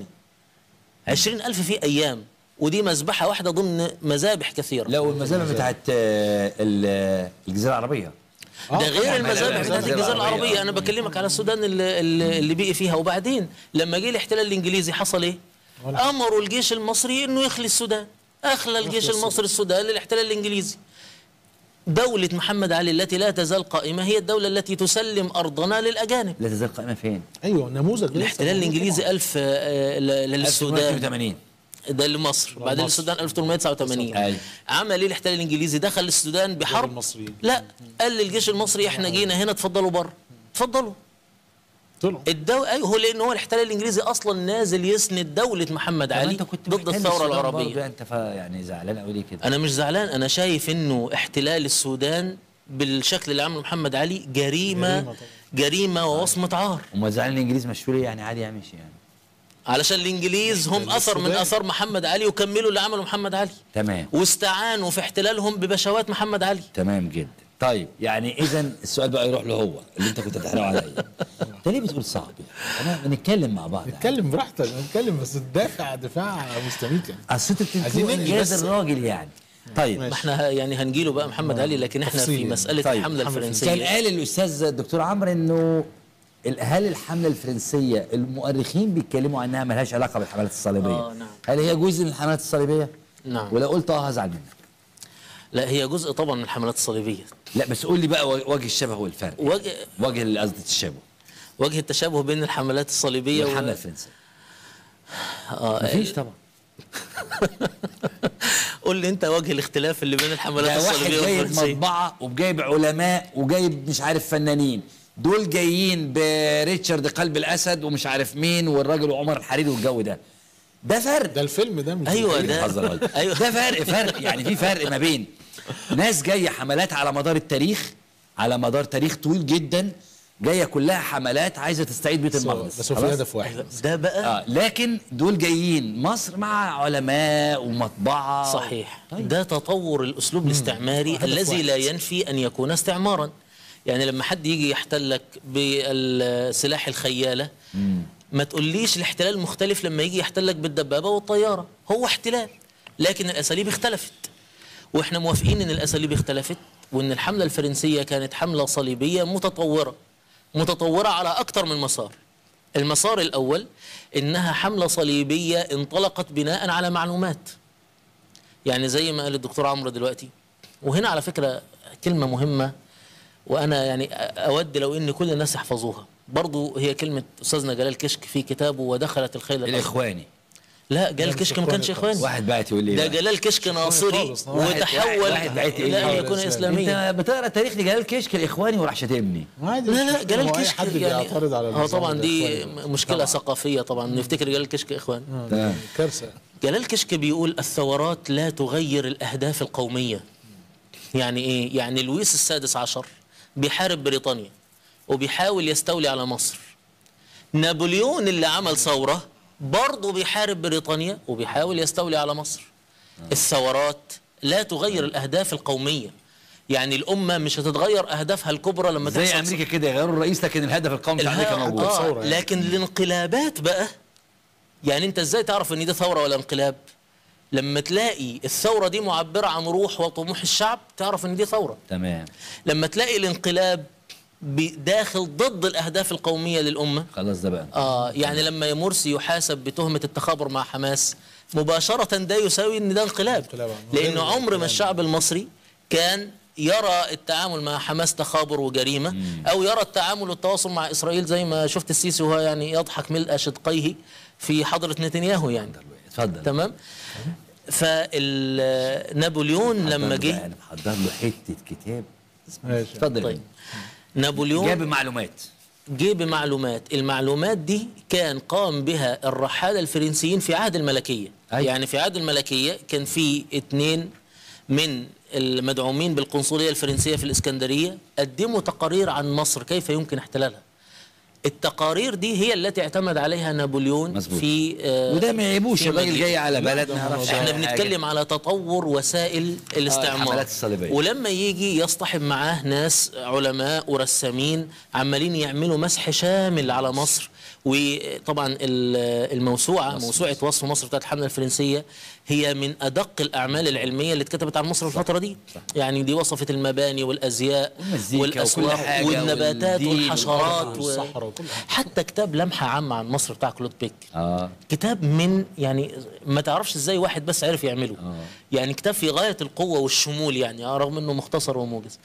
Speaker 3: عشرين ألف في أيام ودي مذبحة واحدة ضمن مذابح كثيرة
Speaker 1: لو المذابح بتاعت آه، ال- الجزيره العربيه
Speaker 3: ده غير
Speaker 1: طبعاً.
Speaker 3: المذابح
Speaker 1: لا، لا،
Speaker 3: بتاعت
Speaker 1: الجزيرة
Speaker 3: الجزيرة
Speaker 1: العربية.
Speaker 3: العربية أنا بكلمك على السودان اللي, اللي اللي بقي فيها وبعدين لما جه الاحتلال الإنجليزي حصل إيه؟ أمروا الجيش المصري إنه يخلي السودان أخلى الجيش المصري السودان للاحتلال الإنجليزي دولة محمد علي التي لا تزال قائمة هي الدولة التي تسلم أرضنا للأجانب
Speaker 1: لا تزال قائمه فين؟
Speaker 2: ايوه نموذج لسه
Speaker 3: الاحتلال
Speaker 2: موجود
Speaker 3: الإنجليزي ألف آه، ل- للسودان
Speaker 1: 1880
Speaker 3: ده لمصر بعدين
Speaker 2: مصر.
Speaker 3: السودان 1889
Speaker 1: أيوة.
Speaker 3: عمل ايه الاحتلال الانجليزي دخل السودان بحرب
Speaker 2: المصريين.
Speaker 3: لا قال للجيش المصري احنا جينا هنا اتفضلوا بره اتفضلوا
Speaker 2: طلعوا
Speaker 3: الدو... ايوه هو لان هو الاحتلال الانجليزي اصلا نازل يسند دوله محمد
Speaker 1: طب
Speaker 3: علي
Speaker 1: انت كنت
Speaker 3: ضد
Speaker 1: محتل
Speaker 3: الثوره
Speaker 1: السودان برضه،
Speaker 3: العربيه
Speaker 1: انت فا يعني زعلان قوي ليه كده؟
Speaker 3: انا مش زعلان انا شايف انه احتلال السودان بالشكل اللي عمله محمد علي
Speaker 2: جريمة
Speaker 3: جريمه
Speaker 2: طبعا.
Speaker 3: جريمه ووصمه عار
Speaker 1: وما زعلان الانجليز مشوا ليه يعني عادي يعني مشي يعني
Speaker 3: علشان الانجليز هم اثر من
Speaker 2: السودان.
Speaker 3: اثار محمد علي وكملوا اللي عمله محمد علي
Speaker 1: تمام
Speaker 3: واستعانوا في احتلالهم ببشوات محمد علي
Speaker 1: تمام جدا طيب يعني اذا السؤال بقى يروح له هو اللي انت كنت بتحرقه عليا انت ليه بتقول صعب يعني؟ انا بنتكلم مع بعض
Speaker 2: نتكلم براحتك نتكلم بس تدافع دفاع مستميت يعني
Speaker 1: اصل انت
Speaker 2: عايزين
Speaker 1: بتنكروا
Speaker 2: ننجز
Speaker 1: انجاز
Speaker 2: بس.
Speaker 1: الراجل يعني طيب
Speaker 3: ما احنا ه- يعني هنجيله بقى محمد علي لكن احنا في
Speaker 2: تفصيل.
Speaker 3: مساله
Speaker 1: طيب،
Speaker 3: الحمله
Speaker 2: الحملة
Speaker 1: كان
Speaker 3: الفرنسيه
Speaker 1: قال الاستاذ الدكتور عمرو انه ال- هل الحمله الفرنسيه المؤرخين بيتكلموا عنها ملهاش علاقه بالحملات الصليبيه
Speaker 3: آه، نعم.
Speaker 1: هل هي جزء من الحملات الصليبيه
Speaker 3: نعم.
Speaker 1: ولو قلت اه هزعل منك
Speaker 3: لا هي جزء طبعا من الحملات الصليبيه
Speaker 1: لا بس قول لي بقى و- وجه الشبه والفرق
Speaker 3: وجه
Speaker 1: وجه ال- قصدي التشابه
Speaker 3: وجه التشابه بين الحملات الصليبيه
Speaker 1: والحمله
Speaker 3: و...
Speaker 1: الفرنسيه
Speaker 3: آه
Speaker 1: مفيش طبعا
Speaker 3: قول لي انت وجه الاختلاف اللي بين الحملات
Speaker 1: ده واحد
Speaker 3: الصليبيه
Speaker 1: جايب
Speaker 3: والفرنسيه
Speaker 1: مطبعه وجايب علماء وجايب مش عارف فنانين دول جايين بريتشارد قلب الاسد ومش عارف مين والراجل وعمر الحريري والجو ده ده فرق
Speaker 2: ده الفيلم ده مش
Speaker 3: ايوه
Speaker 2: الفيلم.
Speaker 3: ده
Speaker 1: بهزر والله.
Speaker 3: ايوه
Speaker 1: ده فرق فرق يعني في فرق ما بين ناس جايه حملات على مدار التاريخ على مدار تاريخ طويل جدا جايه كلها حملات عايزه تستعيد بيت
Speaker 2: بس هو-
Speaker 1: المقدس
Speaker 2: بس هو في
Speaker 1: خلاص؟
Speaker 2: هدف واحد
Speaker 3: ده بقى
Speaker 1: اه لكن دول جايين مصر مع علماء ومطبعه
Speaker 3: صحيح
Speaker 1: طيب.
Speaker 3: ده تطور الاسلوب الاستعماري
Speaker 2: هدف
Speaker 3: الذي
Speaker 2: واحد.
Speaker 3: لا ينفي ان يكون استعمارا يعني لما حد يجي يحتلك بالسلاح الخياله ما تقوليش الاحتلال مختلف لما يجي يحتلك بالدبابه والطياره هو احتلال لكن الاساليب اختلفت واحنا موافقين ان الاساليب اختلفت وان الحمله الفرنسيه كانت حمله صليبيه متطوره متطوره على اكثر من مسار المسار الاول انها حمله صليبيه انطلقت بناء على معلومات يعني زي ما قال الدكتور عمرو دلوقتي وهنا على فكرة كلمة مهمة وأنا يعني أود لو إن كل الناس يحفظوها برضو هي كلمة أستاذنا جلال كشك في كتابه ودخلت الخيل الأسود
Speaker 1: الاخواني
Speaker 3: لا جلال كشك ما كانش اخواني
Speaker 1: واحد بعت يقول لي
Speaker 3: ده
Speaker 1: بقى.
Speaker 3: جلال كشك ناصري
Speaker 2: خالص.
Speaker 1: واحد-
Speaker 3: وتحول
Speaker 1: واحد- واحد بعت
Speaker 3: الى ان
Speaker 1: إيه؟
Speaker 3: يكون اسلاميا
Speaker 1: انت بتقرا تاريخ لجلال كشك الاخواني وراح شاتمني
Speaker 2: عادي
Speaker 3: لا
Speaker 2: مش
Speaker 3: لا
Speaker 2: مشكلة.
Speaker 3: جلال
Speaker 2: هو أي
Speaker 3: كشك
Speaker 2: حد
Speaker 3: يعني
Speaker 2: بيعترض على
Speaker 3: اه
Speaker 2: النظام
Speaker 3: طبعا دي
Speaker 2: الإخواني.
Speaker 3: مشكله ثقافيه طبعا نفتكر جلال كشك اخوان
Speaker 1: تمام
Speaker 2: كارثه
Speaker 3: جلال كشك بيقول الثورات لا تغير الأهداف القومية يعني إيه؟ يعني لويس السادس عشر بيحارب بريطانيا وبيحاول يستولي على مصر نابليون اللي عمل ثورة برضه بيحارب بريطانيا وبيحاول يستولي على مصر الثورات لا تغير الأهداف القومية يعني الأمة مش هتتغير أهدافها الكبرى لما
Speaker 1: زي
Speaker 3: تحصل
Speaker 1: امريكا كده يغيروا الرئيس لكن الهدف القومي بتاع امريكا
Speaker 3: الها-
Speaker 1: موجود
Speaker 3: آه
Speaker 2: ثورة يعني.
Speaker 3: لكن الانقلابات بقى يعني انت ازاي تعرف ان دي ثوره ولا انقلاب لما تلاقي الثوره دي معبره عن روح وطموح الشعب تعرف ان دي ثوره
Speaker 1: تمام
Speaker 3: لما تلاقي الانقلاب ب- داخل ضد الاهداف القوميه للامه
Speaker 1: خلاص ده بقى
Speaker 3: اه يعني لما مرسي يحاسب بتهمه التخابر مع حماس مباشره ده يساوي ان ده انقلاب
Speaker 2: انقلاب.
Speaker 3: لانه عمر ما الشعب المصري كان يرى التعامل مع حماس تخابر وجريمه او يرى التعامل والتواصل مع اسرائيل زي ما شفت السيسي وهو يعني يضحك ملء شدقيه في حضره نتنياهو يعني
Speaker 1: اتفضل
Speaker 3: تمام فنابليون لما جه
Speaker 1: انا محضر له حته كتاب
Speaker 2: ماشي
Speaker 1: اتفضل
Speaker 3: طيب نابليون
Speaker 1: جاب معلومات
Speaker 3: جه بمعلومات المعلومات دي كان قام بها الرحالة الفرنسيين في عهد الملكية
Speaker 1: أيوة.
Speaker 3: يعني في عهد الملكية كان في اتنين من المدعومين بالقنصلية الفرنسية في الإسكندرية قدموا تقارير عن مصر كيف يمكن احتلالها التقارير دي هي التي اعتمد عليها نابليون
Speaker 1: مظبوط.
Speaker 3: في آه،
Speaker 1: وده ما يعيبوش
Speaker 3: في
Speaker 1: الراجل
Speaker 3: مجيء.
Speaker 1: جاي على بلد ما يعرفش
Speaker 3: احنا
Speaker 1: حاجة.
Speaker 3: بنتكلم على تطور وسائل الاستعمار
Speaker 1: الحملات الصليبية.
Speaker 3: ولما يجي يصطحب معاه ناس علماء ورسامين عمالين يعملوا مسح شامل على مصر وطبعا ال- الموسوعه موسوعه وصف مصر بتاعت الحمله الفرنسيه هي من ادق الاعمال العلميه اللي اتكتبت عن مصر في الفتره دي يعني دي وصفت المباني والازياء
Speaker 1: والمزيكا وكل
Speaker 3: والاسواق
Speaker 1: حاجة
Speaker 3: والنباتات
Speaker 1: والدين
Speaker 3: والحشرات
Speaker 2: والأرض
Speaker 3: و...
Speaker 2: والصحراء وكل حاجة.
Speaker 3: حتى كتاب لمحه عامه عن مصر بتاع كلود بيك
Speaker 1: اه
Speaker 3: كتاب من يعني ما تعرفش ازاي واحد بس عرف يعمله يعني كتاب في غايه القوه والشمول يعني آه، رغم انه مختصر وموجز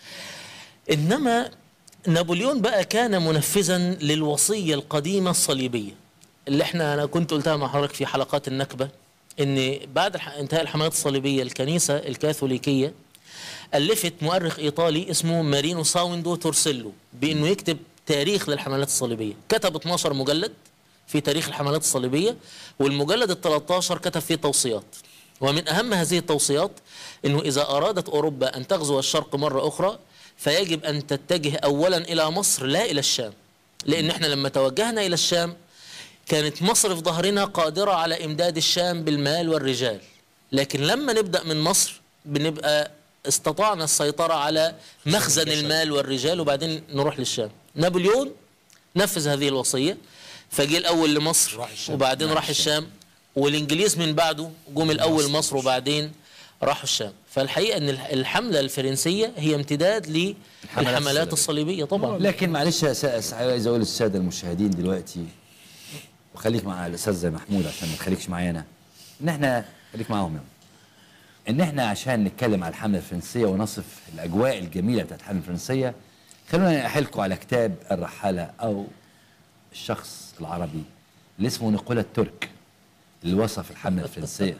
Speaker 3: انما نابليون بقى كان منفذا للوصيه القديمه الصليبيه اللي احنا انا كنت قلتها مع حضرتك في حلقات النكبه ان بعد الح- انتهاء الحملات الصليبيه الكنيسه الكاثوليكيه ألفت مؤرخ إيطالي اسمه مارينو ساويندو تورسيلو بأنه يكتب تاريخ للحملات الصليبية كتب 12 مجلد في تاريخ الحملات الصليبية والمجلد ال 13 كتب فيه توصيات ومن أهم هذه التوصيات أنه إذا أرادت أوروبا أن تغزو الشرق مرة أخرى فيجب أن تتجه أولا إلى مصر لا إلى الشام لأن احنا لما توجهنا إلى الشام كانت مصر في ظهرنا قادرة على إمداد الشام بالمال والرجال لكن لما نبدأ من مصر بنبقى استطعنا السيطرة على مخزن المال والرجال وبعدين نروح للشام نابليون نفذ هذه الوصية فجه الأول لمصر
Speaker 2: راح الشام.
Speaker 3: وبعدين راح الشام والإنجليز من بعده جم الأول مصر وبعدين راحوا الشام فالحقيقة أن الح- الحملة الفرنسية هي امتداد للحملات
Speaker 1: الصليبية.
Speaker 3: الصليبية طبعا
Speaker 1: لكن معلش يا سا- سا- عايز اقول للساده المشاهدين دلوقتي وخليك مع الاستاذ زي محمود عشان ما تخليكش معايا انا ان احنا خليك معاهم يعني ان احنا عشان نتكلم على الحمله الفرنسيه ونصف الاجواء الجميله بتاعت الحمله الفرنسيه خلونا احلكم على كتاب الرحاله او الشخص العربي اللي اسمه نيكولا الترك اللي وصف الحمله الفرنسيه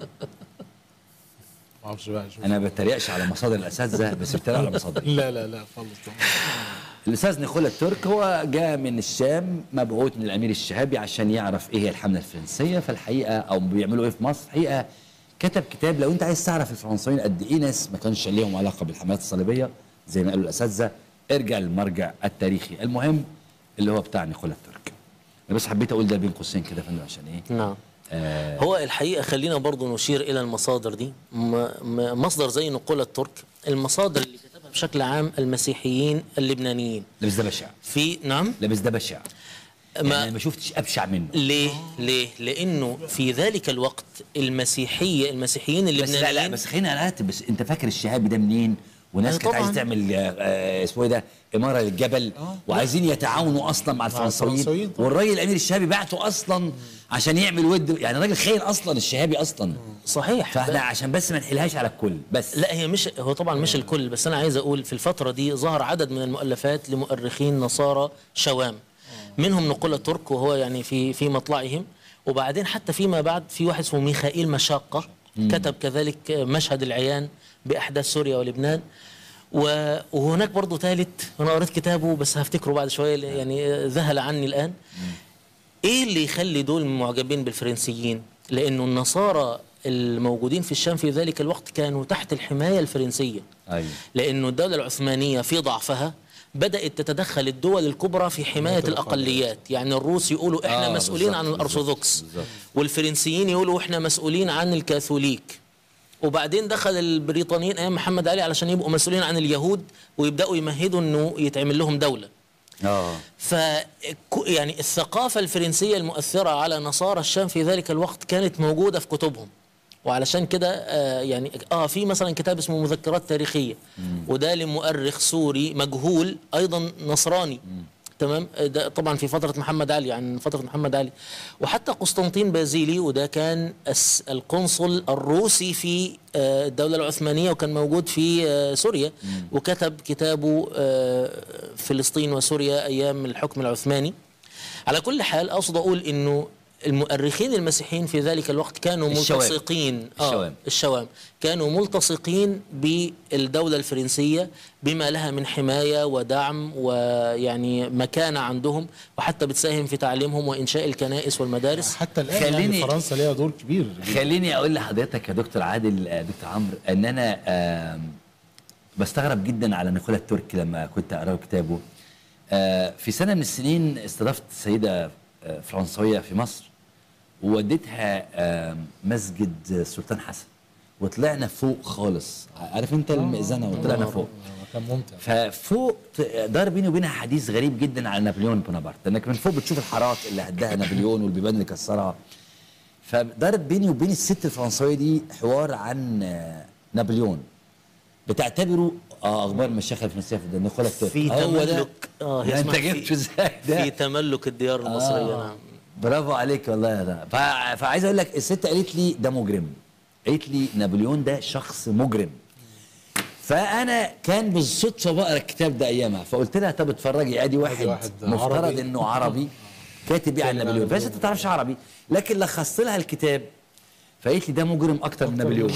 Speaker 2: ما اعرفش بقى شوف.
Speaker 1: انا ما بتريقش على مصادر الاساتذه بس بتريق على مصادري
Speaker 2: لا لا لا خالص طبعا
Speaker 1: الاستاذ نيكولا الترك هو جاء من الشام مبعوث من الامير الشهابي عشان يعرف ايه هي الحمله الفرنسيه فالحقيقه او بيعملوا ايه في مصر الحقيقه كتب كتاب لو انت عايز تعرف الفرنسيين قد ايه ناس ما كانش ليهم علاقه بالحملات الصليبيه زي ما قالوا الاساتذه ارجع للمرجع التاريخي المهم اللي هو بتاع نيكولا الترك انا بس حبيت اقول ده بين قوسين كده يا فندم عشان ايه
Speaker 3: نعم
Speaker 1: آه
Speaker 3: هو الحقيقة خلينا برضو نشير إلى المصادر دي م- م- مصدر زي نقول الترك المصادر اللي كتبها بشكل عام المسيحيين اللبنانيين
Speaker 1: لابس ده بشع
Speaker 3: في نعم
Speaker 1: لابس ده بشع يعني
Speaker 3: ما
Speaker 1: أنا ما شفتش ابشع منه
Speaker 3: ليه ليه لأنه في ذلك الوقت المسيحية المسيحيين
Speaker 1: بس لا
Speaker 3: اللبنانيين
Speaker 1: لا بس خلينا نرتب بس انت فاكر الشهابي ده منين وناس
Speaker 3: آه
Speaker 1: كانت عايزه
Speaker 3: طبعاً.
Speaker 1: تعمل آه، آه، اسمه ايه ده اماره للجبل وعايزين يتعاونوا اصلا مع الفرنساويين
Speaker 2: الفرنساويين طبعاً.
Speaker 1: والراجل الامير الشهابي بعته اصلا عشان يعمل ود يعني راجل خاين اصلا الشهابي اصلا
Speaker 3: صحيح
Speaker 1: فاحنا عشان بس ما نحلهاش على الكل بس
Speaker 3: لا هي مش هو طبعا مش الكل بس انا عايز اقول في الفتره دي ظهر عدد من المؤلفات لمؤرخين نصارى شوام منهم نقول الترك وهو يعني في في مطلعهم وبعدين حتى فيما بعد في واحد اسمه ميخائيل مشاقة كتب كذلك مشهد العيان بأحداث سوريا ولبنان و- وهناك برضه ثالث انا قريت كتابه بس هفتكره بعد شويه يعني ذهل عني الان ايه اللي يخلي دول معجبين بالفرنسيين لانه النصارى الموجودين في الشام في ذلك الوقت كانوا تحت الحمايه الفرنسيه
Speaker 1: ايوه
Speaker 3: لانه الدوله العثمانيه في ضعفها بدات تتدخل الدول الكبرى في حمايه الاقليات يعني الروس يقولوا احنا
Speaker 1: آه،
Speaker 3: مسؤولين
Speaker 1: بالظبط،
Speaker 3: عن
Speaker 1: بالظبط،
Speaker 3: الارثوذكس
Speaker 1: بالظبط.
Speaker 3: والفرنسيين يقولوا احنا مسؤولين عن الكاثوليك وبعدين دخل البريطانيين ايام محمد علي علشان يبقوا مسؤولين عن اليهود ويبداوا يمهدوا انه يتعمل لهم دوله
Speaker 1: اه
Speaker 3: ف يعني الثقافة الفرنسية المؤثرة على نصارى الشام في ذلك الوقت كانت موجودة في كتبهم وعلشان كده آه يعني اه في مثلا كتاب اسمه مذكرات تاريخية وده لمؤرخ سوري مجهول ايضا نصراني تمام آه، ده طبعا في فترة محمد علي عن فترة محمد علي وحتى قسطنطين بازيلي وده كان الس- القنصل الروسي في آه، الدولة العثمانية وكان موجود في آه، سوريا وكتب كتابه آه، فلسطين وسوريا أيام الحكم العثماني على كل حال أقصد أقول أنه المؤرخين المسيحيين في ذلك الوقت كانوا
Speaker 1: الشوام.
Speaker 3: ملتصقين
Speaker 1: الشوام.
Speaker 3: الشوام كانوا ملتصقين بالدولة الفرنسية بما لها من حماية ودعم ويعني مكانة عندهم وحتى بتساهم في تعليمهم وإنشاء الكنائس والمدارس
Speaker 2: حتى الان
Speaker 1: خليني-
Speaker 2: يعني فرنسا ليها دور كبير
Speaker 1: خليني اقول لحضرتك يا دكتور عادل آه، دكتور عمرو ان انا آم، بستغرب جدا على نيكولا التركي لما كنت اقرا كتابه آه، في سنه من السنين استضفت سيده آه، فرنسويه في مصر ووديتها آم، مسجد السلطان حسن وطلعنا فوق خالص عارف انت المئذنه وطلعنا فوق
Speaker 2: كان ممتع
Speaker 1: ففوق دار بيني وبينها حديث غريب جدا عن نابليون بونابرت انك من فوق بتشوف الحارات اللي هداها نابليون والبيبان اللي كسرها فدارت بيني وبين الست الفرنسويه دي حوار عن آه، نابليون بتعتبره اه اخبار المشايخ الفرنسيه في نيكولا التركي
Speaker 3: في
Speaker 1: هو ده.
Speaker 3: تملك اه
Speaker 1: ده انت
Speaker 3: اسمها في-
Speaker 1: جبته ازاي ده
Speaker 3: في تملك الديار المصرية
Speaker 1: آه.
Speaker 3: نعم
Speaker 1: برافو عليك والله يا ده ف- فعايز اقول لك الست قالت لي ده مجرم قالت لي نابليون ده شخص مجرم فانا كان بالصدفه بقرا الكتاب ده ايامها فقلت لها طب اتفرجي ادي واحد,
Speaker 2: واحد
Speaker 1: مفترض
Speaker 2: عربي.
Speaker 1: انه عربي كاتب ايه عن
Speaker 2: كاتب عن
Speaker 1: نابليون فهي
Speaker 2: نابليون.
Speaker 1: ست ما تعرفش عربي لكن لخصت لها الكتاب فقالت لي ده مجرم اكتر من نابليون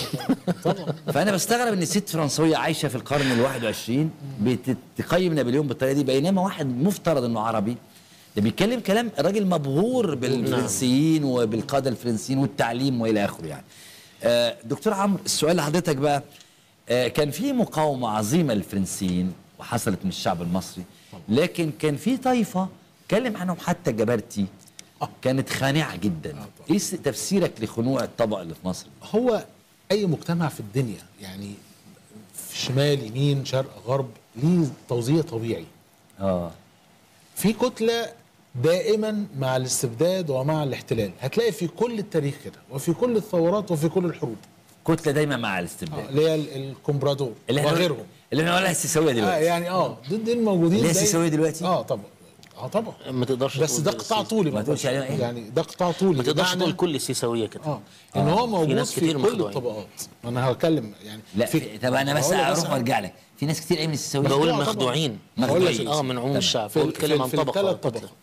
Speaker 1: فانا بستغرب ان ست فرنسويه عايشه في القرن ال 21 بتقيم نابليون بالطريقه دي بينما واحد مفترض انه عربي ده بيتكلم كلام راجل مبهور بالفرنسيين وبالقاده الفرنسيين والتعليم والى اخره يعني. آه، دكتور عمرو السؤال لحضرتك بقى آه، كان في مقاومه عظيمه للفرنسيين وحصلت من الشعب المصري لكن كان في طائفه اتكلم عنهم حتى جبرتي كانت خانعه جدا ايه س- تفسيرك لخنوع الطبقه اللي في مصر
Speaker 2: هو اي مجتمع في الدنيا يعني في شمال يمين شرق غرب ليه توزيع طبيعي
Speaker 1: اه
Speaker 2: في كتله دائما مع الاستبداد ومع الاحتلال هتلاقي في كل التاريخ كده وفي كل الثورات وفي كل الحروب
Speaker 1: كتله دايما مع
Speaker 2: آه،
Speaker 1: الاستبداد
Speaker 2: اللي هي ال- الكومبرادور
Speaker 1: اللي احنا
Speaker 2: وغيرهم
Speaker 1: اللي احنا بنقولها السيساويه
Speaker 2: اه
Speaker 1: دلوقتي
Speaker 2: يعني اه دول دول موجودين
Speaker 1: اللي هي
Speaker 2: دايما.
Speaker 1: السيساوية دلوقتي؟
Speaker 2: اه طبعا اه طبعا
Speaker 3: ما تقدرش
Speaker 2: بس
Speaker 3: تقول
Speaker 2: ده
Speaker 3: ده
Speaker 2: قطاع
Speaker 3: السيسي.
Speaker 2: طولي
Speaker 1: ما تقولش عليه ايه؟
Speaker 2: يعني ده قطاع طولي
Speaker 3: ما تقدرش
Speaker 2: بمعنى-
Speaker 3: تقول كل السيساوية كده
Speaker 2: اه ان هو موجود
Speaker 3: ناس
Speaker 2: في,
Speaker 3: كتير
Speaker 2: كل
Speaker 3: مخدوعين.
Speaker 2: الطبقات انا هتكلم يعني
Speaker 1: لا
Speaker 2: في
Speaker 1: في طب انا بس
Speaker 2: هقول لك
Speaker 1: اروح
Speaker 2: مثلاً-
Speaker 1: وارجع لك في ناس كتير قوي من السيساويه
Speaker 3: بقول
Speaker 2: طبعاً.
Speaker 3: مخدوعين
Speaker 1: مخدوعين.
Speaker 3: اه من عموم
Speaker 1: تمام.
Speaker 3: الشعب
Speaker 2: في
Speaker 3: هو
Speaker 2: ال-
Speaker 3: بيتكلم
Speaker 2: في-
Speaker 3: عن
Speaker 2: في
Speaker 3: طبقة
Speaker 2: الثلاث
Speaker 3: كتلة.
Speaker 2: طبقات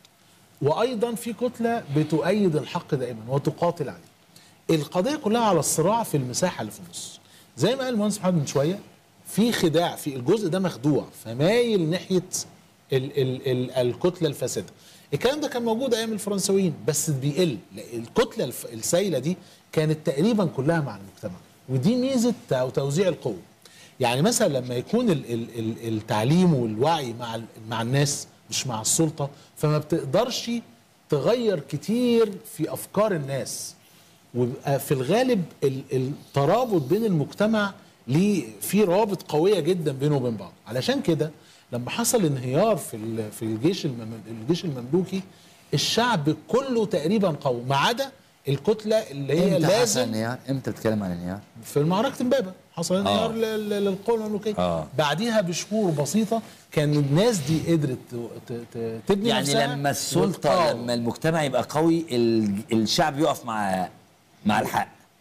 Speaker 2: وايضا في كتله بتؤيد الحق دائما وتقاتل عليه القضيه كلها على الصراع في المساحه اللي في النص زي ما قال المهندس محمد من شويه في خداع في الجزء ده مخدوع فمايل ناحيه ال ال ال الكتله الفاسده الكلام ده كان موجود ايام الفرنسويين بس بيقل لا، الكتله الف- السائله دي كانت تقريبا كلها مع المجتمع ودي ميزه تو- توزيع القوه يعني مثلا لما يكون ال ال ال التعليم والوعي مع ال- مع الناس مش مع السلطه فما بتقدرش تغير كتير في افكار الناس ويبقى في الغالب ال- الترابط بين المجتمع ليه في روابط قويه جدا بينه وبين بعض علشان كده لما حصل انهيار في ال- في الجيش المم- الجيش المملوكي الشعب كله تقريبا قوي ما عدا الكتله اللي هي
Speaker 1: امتى حصل
Speaker 2: لازم
Speaker 1: انهيار امتى بتتكلم عن انهيار
Speaker 2: في معركة امبابة حصل انهيار
Speaker 1: آه.
Speaker 2: لل- لل- للقوى المملوكية
Speaker 1: آه.
Speaker 2: بعديها بشهور بسيطة كان الناس دي قدرت ت- ت- تبني
Speaker 1: يعني
Speaker 2: نفسها
Speaker 1: لما السلطه
Speaker 2: آه.
Speaker 1: لما المجتمع يبقى قوي ال- الشعب يقف مع مع الحق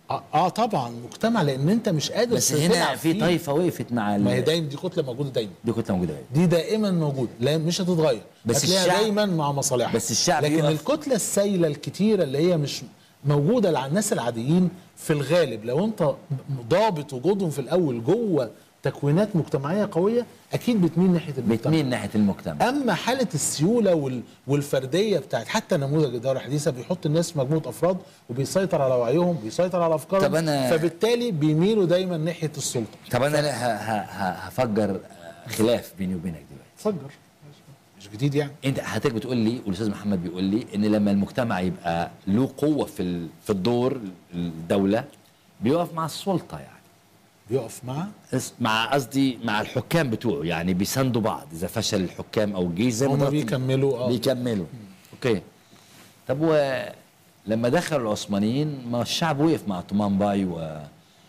Speaker 2: اه, آه طبعا مجتمع لان انت مش قادر
Speaker 1: بس
Speaker 2: تلعب
Speaker 1: هنا في
Speaker 2: فيه.
Speaker 1: طائفه وقفت مع ال-
Speaker 2: ما هي دايما دي كتله موجوده دايما
Speaker 1: دي كتله موجوده هنا.
Speaker 2: دي دائما موجوده لا مش هتتغير
Speaker 1: بس
Speaker 2: هتلاقيها
Speaker 1: الشعب-
Speaker 2: دايما مع مصالحها
Speaker 1: بس الشعب
Speaker 2: لكن
Speaker 1: يقف-
Speaker 2: الكتله السائله الكتيره اللي هي مش موجوده على الناس العاديين في الغالب لو انت ضابط وجودهم في الاول جوه تكوينات مجتمعيه قويه اكيد بتميل ناحيه المجتمع
Speaker 1: بتميل ناحيه المجتمع
Speaker 2: اما حاله السيوله وال... والفرديه بتاعت حتى نموذج الدوله الحديثه بيحط الناس في مجموعه افراد وبيسيطر على وعيهم بيسيطر على افكارهم
Speaker 1: طب أنا-
Speaker 2: فبالتالي بيميلوا دايما ناحيه السلطه
Speaker 1: طب انا لا ه- ه- ه- هفجر خلاف بيني وبينك دلوقتي
Speaker 2: اتفجر مش جديد يعني
Speaker 1: انت حضرتك بتقول لي والاستاذ محمد بيقول لي ان لما المجتمع يبقى له قوه في ال- في الدور الدوله بيقف مع السلطه يعني
Speaker 2: بيقف مع
Speaker 1: اس- مع قصدي مع الحكام بتوعه يعني بيساندوا بعض اذا فشل الحكام او الجيش زي ما
Speaker 2: هما
Speaker 1: ضربت-
Speaker 2: بيكملوا اه
Speaker 1: بيكملوا اوكي طب و لما دخلوا العثمانيين ما الشعب وقف مع طومان باي و...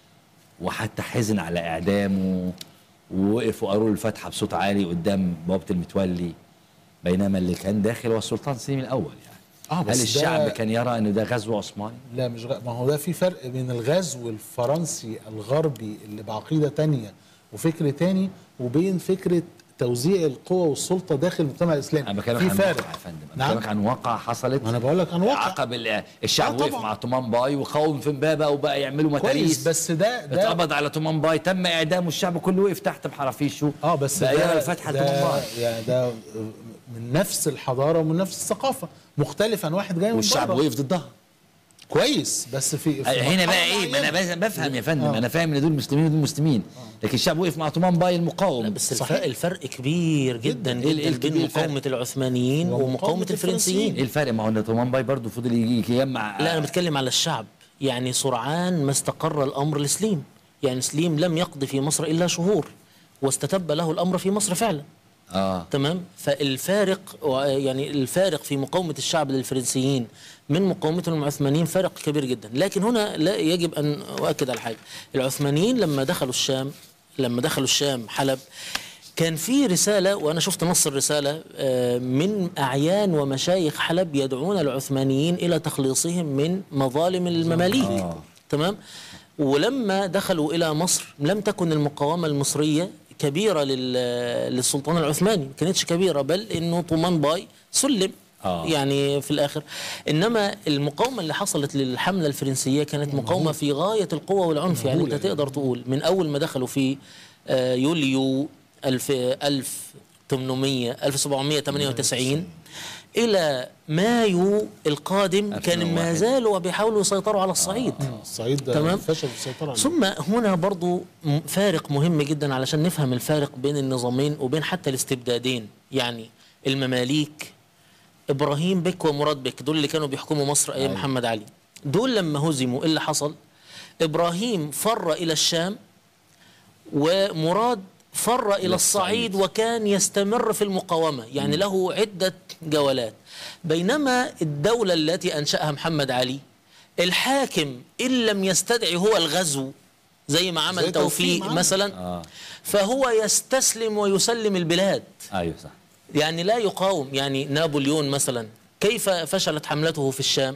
Speaker 1: وحتى حزن على اعدامه ووقف وقالوا له الفاتحه بصوت عالي قدام بوابه المتولي بينما اللي كان داخل هو السلطان سليم الاول يعني
Speaker 2: اه بس
Speaker 1: هل الشعب
Speaker 2: ده-
Speaker 1: كان يرى ان ده غزو عثماني؟
Speaker 2: لا مش غ... ما هو ده في فرق بين الغزو الفرنسي الغربي اللي بعقيده تانية وفكر تاني وبين فكره توزيع القوى والسلطه داخل المجتمع الاسلامي
Speaker 1: انا بكلمك
Speaker 2: في
Speaker 1: عن
Speaker 2: فارق
Speaker 1: واقع يا فندم انا
Speaker 2: نعم
Speaker 1: بكلمك عن واقع حصلت
Speaker 2: ما انا بقول لك عن واقع
Speaker 1: عقب ال- الشعب
Speaker 2: آه
Speaker 1: وقف
Speaker 2: طبعا.
Speaker 1: مع طومان باي وقاوم في امبابه وبقى يعملوا
Speaker 2: كويس
Speaker 1: متاريس
Speaker 2: بس ده ده
Speaker 1: اتقبض على تومان باي تم اعدامه الشعب كله وقف تحت بحرافيشه
Speaker 2: اه بس
Speaker 1: بقى يرى
Speaker 2: ده
Speaker 1: الفتحه
Speaker 2: ده
Speaker 1: تومان باي
Speaker 2: يعني ده من نفس الحضاره ومن نفس الثقافه مختلف عن واحد جاي من
Speaker 1: والشعب
Speaker 2: بره.
Speaker 1: وقف ضدها
Speaker 2: كويس بس في, في
Speaker 1: هنا بقى
Speaker 2: مرحلة
Speaker 1: ايه ما انا
Speaker 2: معينة.
Speaker 1: بس- بفهم يا فندم
Speaker 2: آه.
Speaker 1: انا فاهم ان دول مسلمين ودول مسلمين لكن الشعب وقف مع تومان باي
Speaker 3: لا
Speaker 1: المقاوم
Speaker 3: بس
Speaker 2: صحيح.
Speaker 3: الفرق, الفرق كبير جدا
Speaker 1: إيه ال-
Speaker 3: جدا
Speaker 1: الكبير
Speaker 3: بين
Speaker 1: الفرق؟
Speaker 3: مقاومة العثمانيين
Speaker 2: ومقاومة
Speaker 3: ومقاومة الفرنسيين
Speaker 1: ايه الفرق ما هو ان تومان باي برضه فضل يجي يجمع
Speaker 3: لا انا بتكلم على الشعب يعني سرعان ما استقر الامر لسليم يعني سليم لم يقضي في مصر الا شهور واستتب له الامر في مصر فعلا
Speaker 1: اه
Speaker 3: تمام فالفارق و- يعني الفارق في مقاومة الشعب للفرنسيين من مقاومتهم العثمانيين فارق كبير جدا لكن هنا لا يجب أن أؤكد على حاجة العثمانيين لما دخلوا الشام لما دخلوا الشام حلب كان في رسالة وأنا شفت نص الرسالة آه، من أعيان ومشايخ حلب يدعون العثمانيين إلى تخليصهم من مظالم المماليك
Speaker 1: آه.
Speaker 3: تمام ولما دخلوا إلى مصر لم تكن المقاومة المصرية كبيرة لل- للسلطان العثماني ما كانتش كبيرة بل إنه طومان باي سلم
Speaker 1: آه.
Speaker 3: يعني في الآخر إنما المقاومة اللي حصلت للحملة الفرنسية كانت مقاومة في غاية القوة والعنف يعني أنت تقدر تقول من أول ما دخلوا في آه، يوليو 1000 1800 1798 إلى مايو القادم كان ما
Speaker 1: 2001.
Speaker 3: زالوا بيحاولوا يسيطروا على الصعيد
Speaker 2: الصعيد ده
Speaker 3: تمام.
Speaker 2: فشل في السيطره عليه.
Speaker 3: ثم هنا برضو م- فارق مهم جدا علشان نفهم الفارق بين النظامين وبين حتى الاستبدادين يعني المماليك ابراهيم بك ومراد بك دول اللي كانوا بيحكموا مصر ايام محمد علي دول لما هزموا ايه اللي حصل ابراهيم فر الى الشام ومراد فر الى الصعيد وكان يستمر في المقاومه يعني له عده جولات بينما الدوله التي انشاها محمد علي الحاكم ان لم يستدعي هو الغزو زي ما عمل
Speaker 2: زي توفيق
Speaker 3: توفيق
Speaker 2: معانا.
Speaker 3: مثلا
Speaker 1: اه
Speaker 3: فهو يستسلم ويسلم البلاد
Speaker 1: ايوه صح
Speaker 3: يعني لا يقاوم يعني نابليون مثلا كيف فشلت حملته في الشام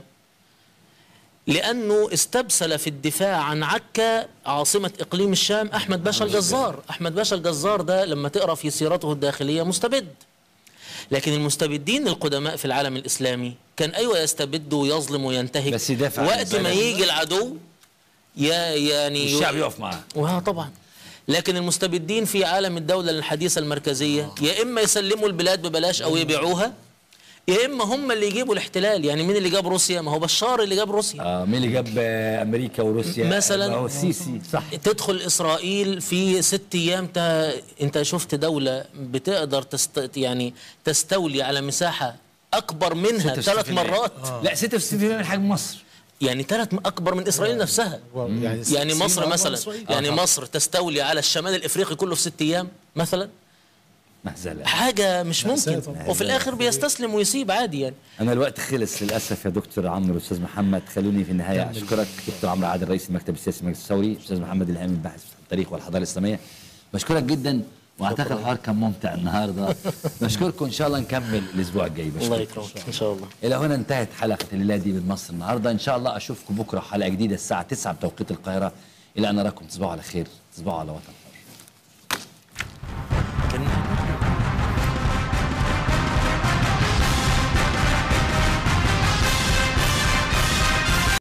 Speaker 3: لأنه استبسل في الدفاع عن عكا عاصمة إقليم الشام أحمد باشا الجزار أحمد باشا الجزار ده لما تقرأ في سيرته الداخلية مستبد لكن المستبدين القدماء في العالم الإسلامي كان أيوة يستبد ويظلم وينتهك
Speaker 1: بس يدافع عن
Speaker 3: وقت ما
Speaker 1: البلد.
Speaker 3: يجي العدو يا يعني
Speaker 1: الشعب يقف معاه
Speaker 3: وها طبعا لكن المستبدين في عالم الدولة الحديثة المركزية يا إما يسلموا البلاد ببلاش أو يبيعوها يا إما هم اللي يجيبوا الاحتلال يعني مين اللي جاب روسيا ما هو بشار اللي جاب روسيا
Speaker 1: اه مين اللي جاب آه، امريكا وروسيا
Speaker 3: مثلاً.
Speaker 1: ما هو السيسي صح
Speaker 3: تدخل إسرائيل في ست أيام تا أنت شفت دولة بتقدر تست يعني تستولي على مساحة أكبر منها
Speaker 1: 66%
Speaker 3: ثلاث مرات
Speaker 1: لا 66% من حجم مصر
Speaker 3: يعني ثلاث أكبر من إسرائيل نفسها
Speaker 2: يعني
Speaker 3: يعني
Speaker 2: الصين
Speaker 3: مصر
Speaker 2: أكبر
Speaker 3: مثلا
Speaker 2: من إسرائيل.
Speaker 3: يعني
Speaker 1: طبعا.
Speaker 3: مصر تستولي على الشمال الافريقي كله في ست ايام مثلا
Speaker 1: مهزله
Speaker 3: حاجه مش
Speaker 2: مأساة
Speaker 3: ممكن
Speaker 2: طبعا.
Speaker 3: وفي الاخر بيستسلم ويسيب عادي يعني
Speaker 1: انا الوقت خلص للاسف يا دكتور عمرو استاذ محمد خلوني في النهايه اشكرك دكتور عمرو عادل رئيس المكتب السياسي المجلس الثوري استاذ محمد الهامي الباحث في التاريخ والحضاره الاسلاميه بشكرك جدا واعتقد الحوار كان ممتع النهارده بشكركم ان شاء الله نكمل الاسبوع الجاي
Speaker 3: الله
Speaker 1: بشكركم
Speaker 3: يكرمك ان شاء الله
Speaker 1: الى هنا انتهت حلقه الليله دي من مصر النهارده ان شاء الله اشوفكم بكره حلقه جديده الساعه 9 بتوقيت القاهره الى ان اراكم تصبحوا على خير تصبحوا على وطن